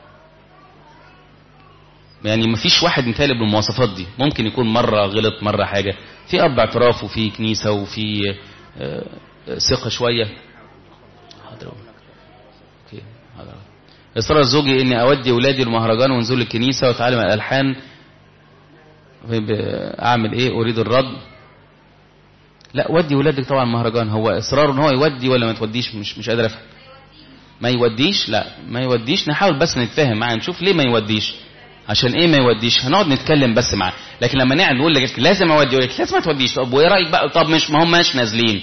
يعني ما فيش واحد مثالي بالمواصفات دي ممكن يكون مرة غلط مرة حاجة في أب اعتراف وفي كنيسة وفي آه، آه، ثقة شوية حاضر اوكي حاضر إصرار زوجي إني أودي أولادي المهرجان ونزول الكنيسة وأتعلم الألحان طيب، آه، أعمل إيه أريد الرد لا ودي ولادك طبعا مهرجان هو إصرار إن هو يودي ولا ما توديش مش مش قادر أفهم ما يوديش لا ما يوديش نحاول بس نتفاهم معاه نشوف ليه ما يوديش عشان ايه ما يوديش هنقعد نتكلم بس معاه لكن لما نقعد نقول لك لازم اودي يقول لك لازم ما توديش طب وايه رايك بقى طب مش ما هماش نازلين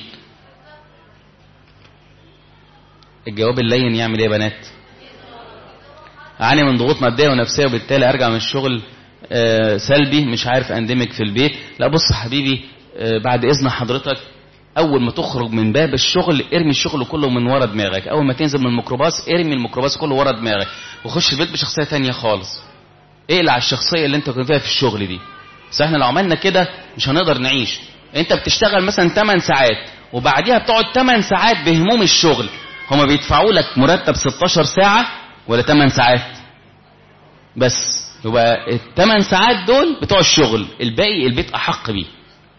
الجواب اللين يعمل ايه يا بنات اعاني من ضغوط ماديه ونفسيه وبالتالي ارجع من الشغل آه، سلبي مش عارف اندمج في البيت لا بص حبيبي آه، بعد اذن حضرتك اول ما تخرج من باب الشغل ارمي الشغل كله من ورا دماغك اول ما تنزل من الميكروباص ارمي الميكروباص كله ورا دماغك وخش البيت بشخصيه تانية خالص اقلع الشخصيه اللي انت كنت فيها في الشغل دي بس احنا لو عملنا كده مش هنقدر نعيش انت بتشتغل مثلا 8 ساعات وبعديها بتقعد 8 ساعات بهموم الشغل هما بيدفعوا لك مرتب 16 ساعه ولا 8 ساعات بس يبقى الثمان ساعات دول بتوع الشغل الباقي البيت احق بيه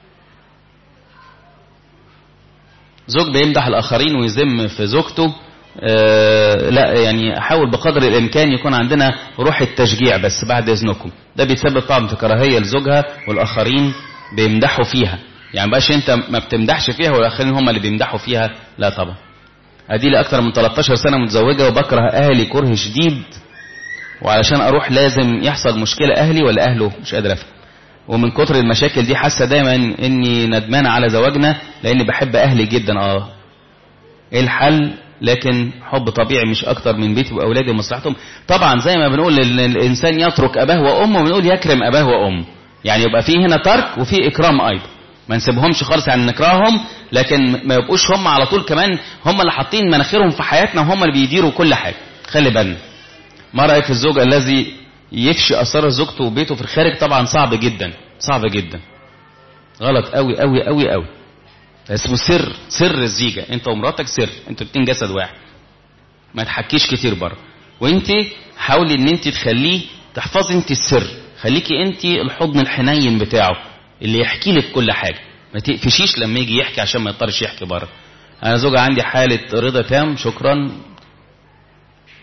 زوج بيمدح الاخرين ويذم في زوجته آه لا يعني احاول بقدر الامكان يكون عندنا روح التشجيع بس بعد اذنكم ده بيسبب طبعا في كراهيه لزوجها والاخرين بيمدحوا فيها يعني بقاش انت ما بتمدحش فيها والاخرين هم اللي بيمدحوا فيها لا طبعا ادي لي اكتر من 13 سنه متزوجه وبكره اهلي كره شديد وعلشان اروح لازم يحصل مشكله اهلي ولا اهله مش قادر افهم ومن كتر المشاكل دي حاسه دايما اني ندمانه على زواجنا لاني بحب اهلي جدا اه ايه الحل لكن حب طبيعي مش اكتر من بيتي واولادي ومصلحتهم طبعا زي ما بنقول ان الانسان يترك اباه وامه بنقول يكرم اباه وامه يعني يبقى في هنا ترك وفي اكرام ايضا ما نسيبهمش خالص يعني نكرههم لكن ما يبقوش هم على طول كمان هم اللي حاطين مناخيرهم في حياتنا وهم اللي بيديروا كل حاجه خلي بالنا ما رايك في الزوج الذي يفشي اسرار زوجته وبيته في الخارج طبعا صعب جدا صعب جدا غلط قوي قوي قوي قوي اسمه سر سر الزيجة انت ومراتك سر انتوا الاتنين جسد واحد ما تحكيش كتير بره وانت حاولي ان انت تخليه تحفظي انت السر خليكي انت الحضن الحنين بتاعه اللي يحكي لك كل حاجة ما تقفشيش لما يجي يحكي عشان ما يضطرش يحكي بره انا زوجة عندي حالة رضا تام شكرا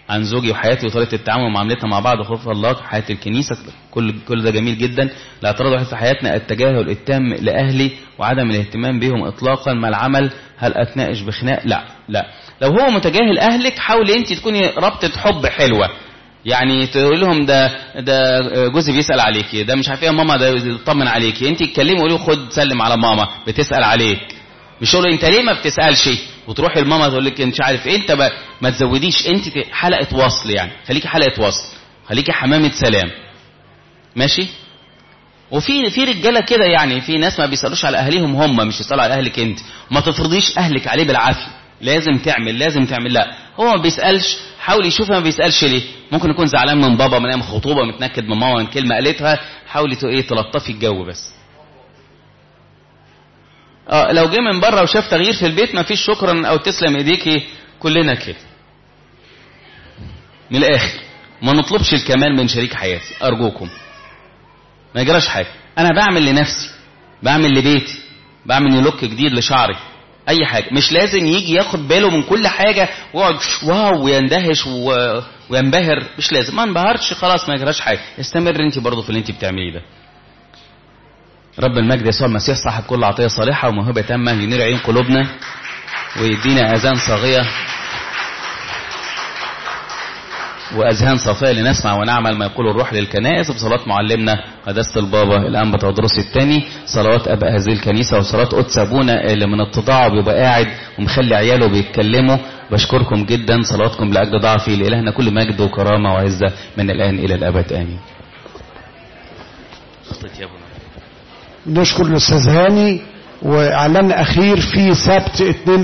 عن زوجي وحياتي وطريقه التعامل ومعاملتنا مع بعض وخوف الله حياه الكنيسه كل كل ده جميل جدا الاعتراض الوحيد في حياتنا التجاهل التام لاهلي وعدم الاهتمام بهم اطلاقا ما العمل هل اتناقش بخناق لا لا لو هو متجاهل اهلك حاولي انت تكوني ربطه حب حلوه يعني تقول لهم ده ده جوزي بيسال عليكي ده مش عارف ايه يا ماما ده يطمن عليكي انت تكلمي قولي له خد سلم على ماما بتسال عليك مش تقول له انت ليه ما بتسالش وتروحي لماما تقول لك مش عارف ايه انت ما, ما تزوديش انت حلقه وصل يعني خليكي حلقه وصل خليكي حمامه سلام ماشي وفي في رجاله كده يعني في ناس ما بيسالوش على اهاليهم هم مش يسالوا على اهلك انت ما تفرضيش اهلك عليه بالعافيه لازم تعمل لازم تعمل لا هو ما بيسالش حاول يشوف ما بيسالش ليه ممكن يكون زعلان من بابا من ايام خطوبه متنكد من ماما من كلمه قالتها حاولي ايه تلطفي الجو بس اه لو جه من بره وشاف تغيير في البيت ما فيش شكرا او تسلم ايديكي كلنا كده من الاخر ما نطلبش الكمال من شريك حياتي ارجوكم ما يجراش حاجه انا بعمل لنفسي بعمل لبيتي بعمل لوك جديد لشعري اي حاجه مش لازم يجي ياخد باله من كل حاجه ويقعد واو ويندهش و... وينبهر مش لازم ما انبهرش خلاص ما يجراش حاجه استمر انت برضه في اللي انت بتعمليه ده رب المجد يسوع المسيح صاحب كل عطيه صالحه وموهبه تامه ينير عين قلوبنا ويدينا اذان صاغيه واذهان صافيه لنسمع ونعمل ما يقول الروح للكنائس بصلاه معلمنا قداسه البابا الانبا تودروس الثاني صلوات اباء هذه الكنيسه وصلاه قدس ابونا اللي من اتضاعه بيبقى قاعد ومخلي عياله بيتكلموا بشكركم جدا صلواتكم لاجل ضعفي لالهنا كل مجد وكرامه وعزه من الان الى الابد امين. خطيت يا ابونا. نشكر الاستاذ هاني واعلان اخير في سبت 2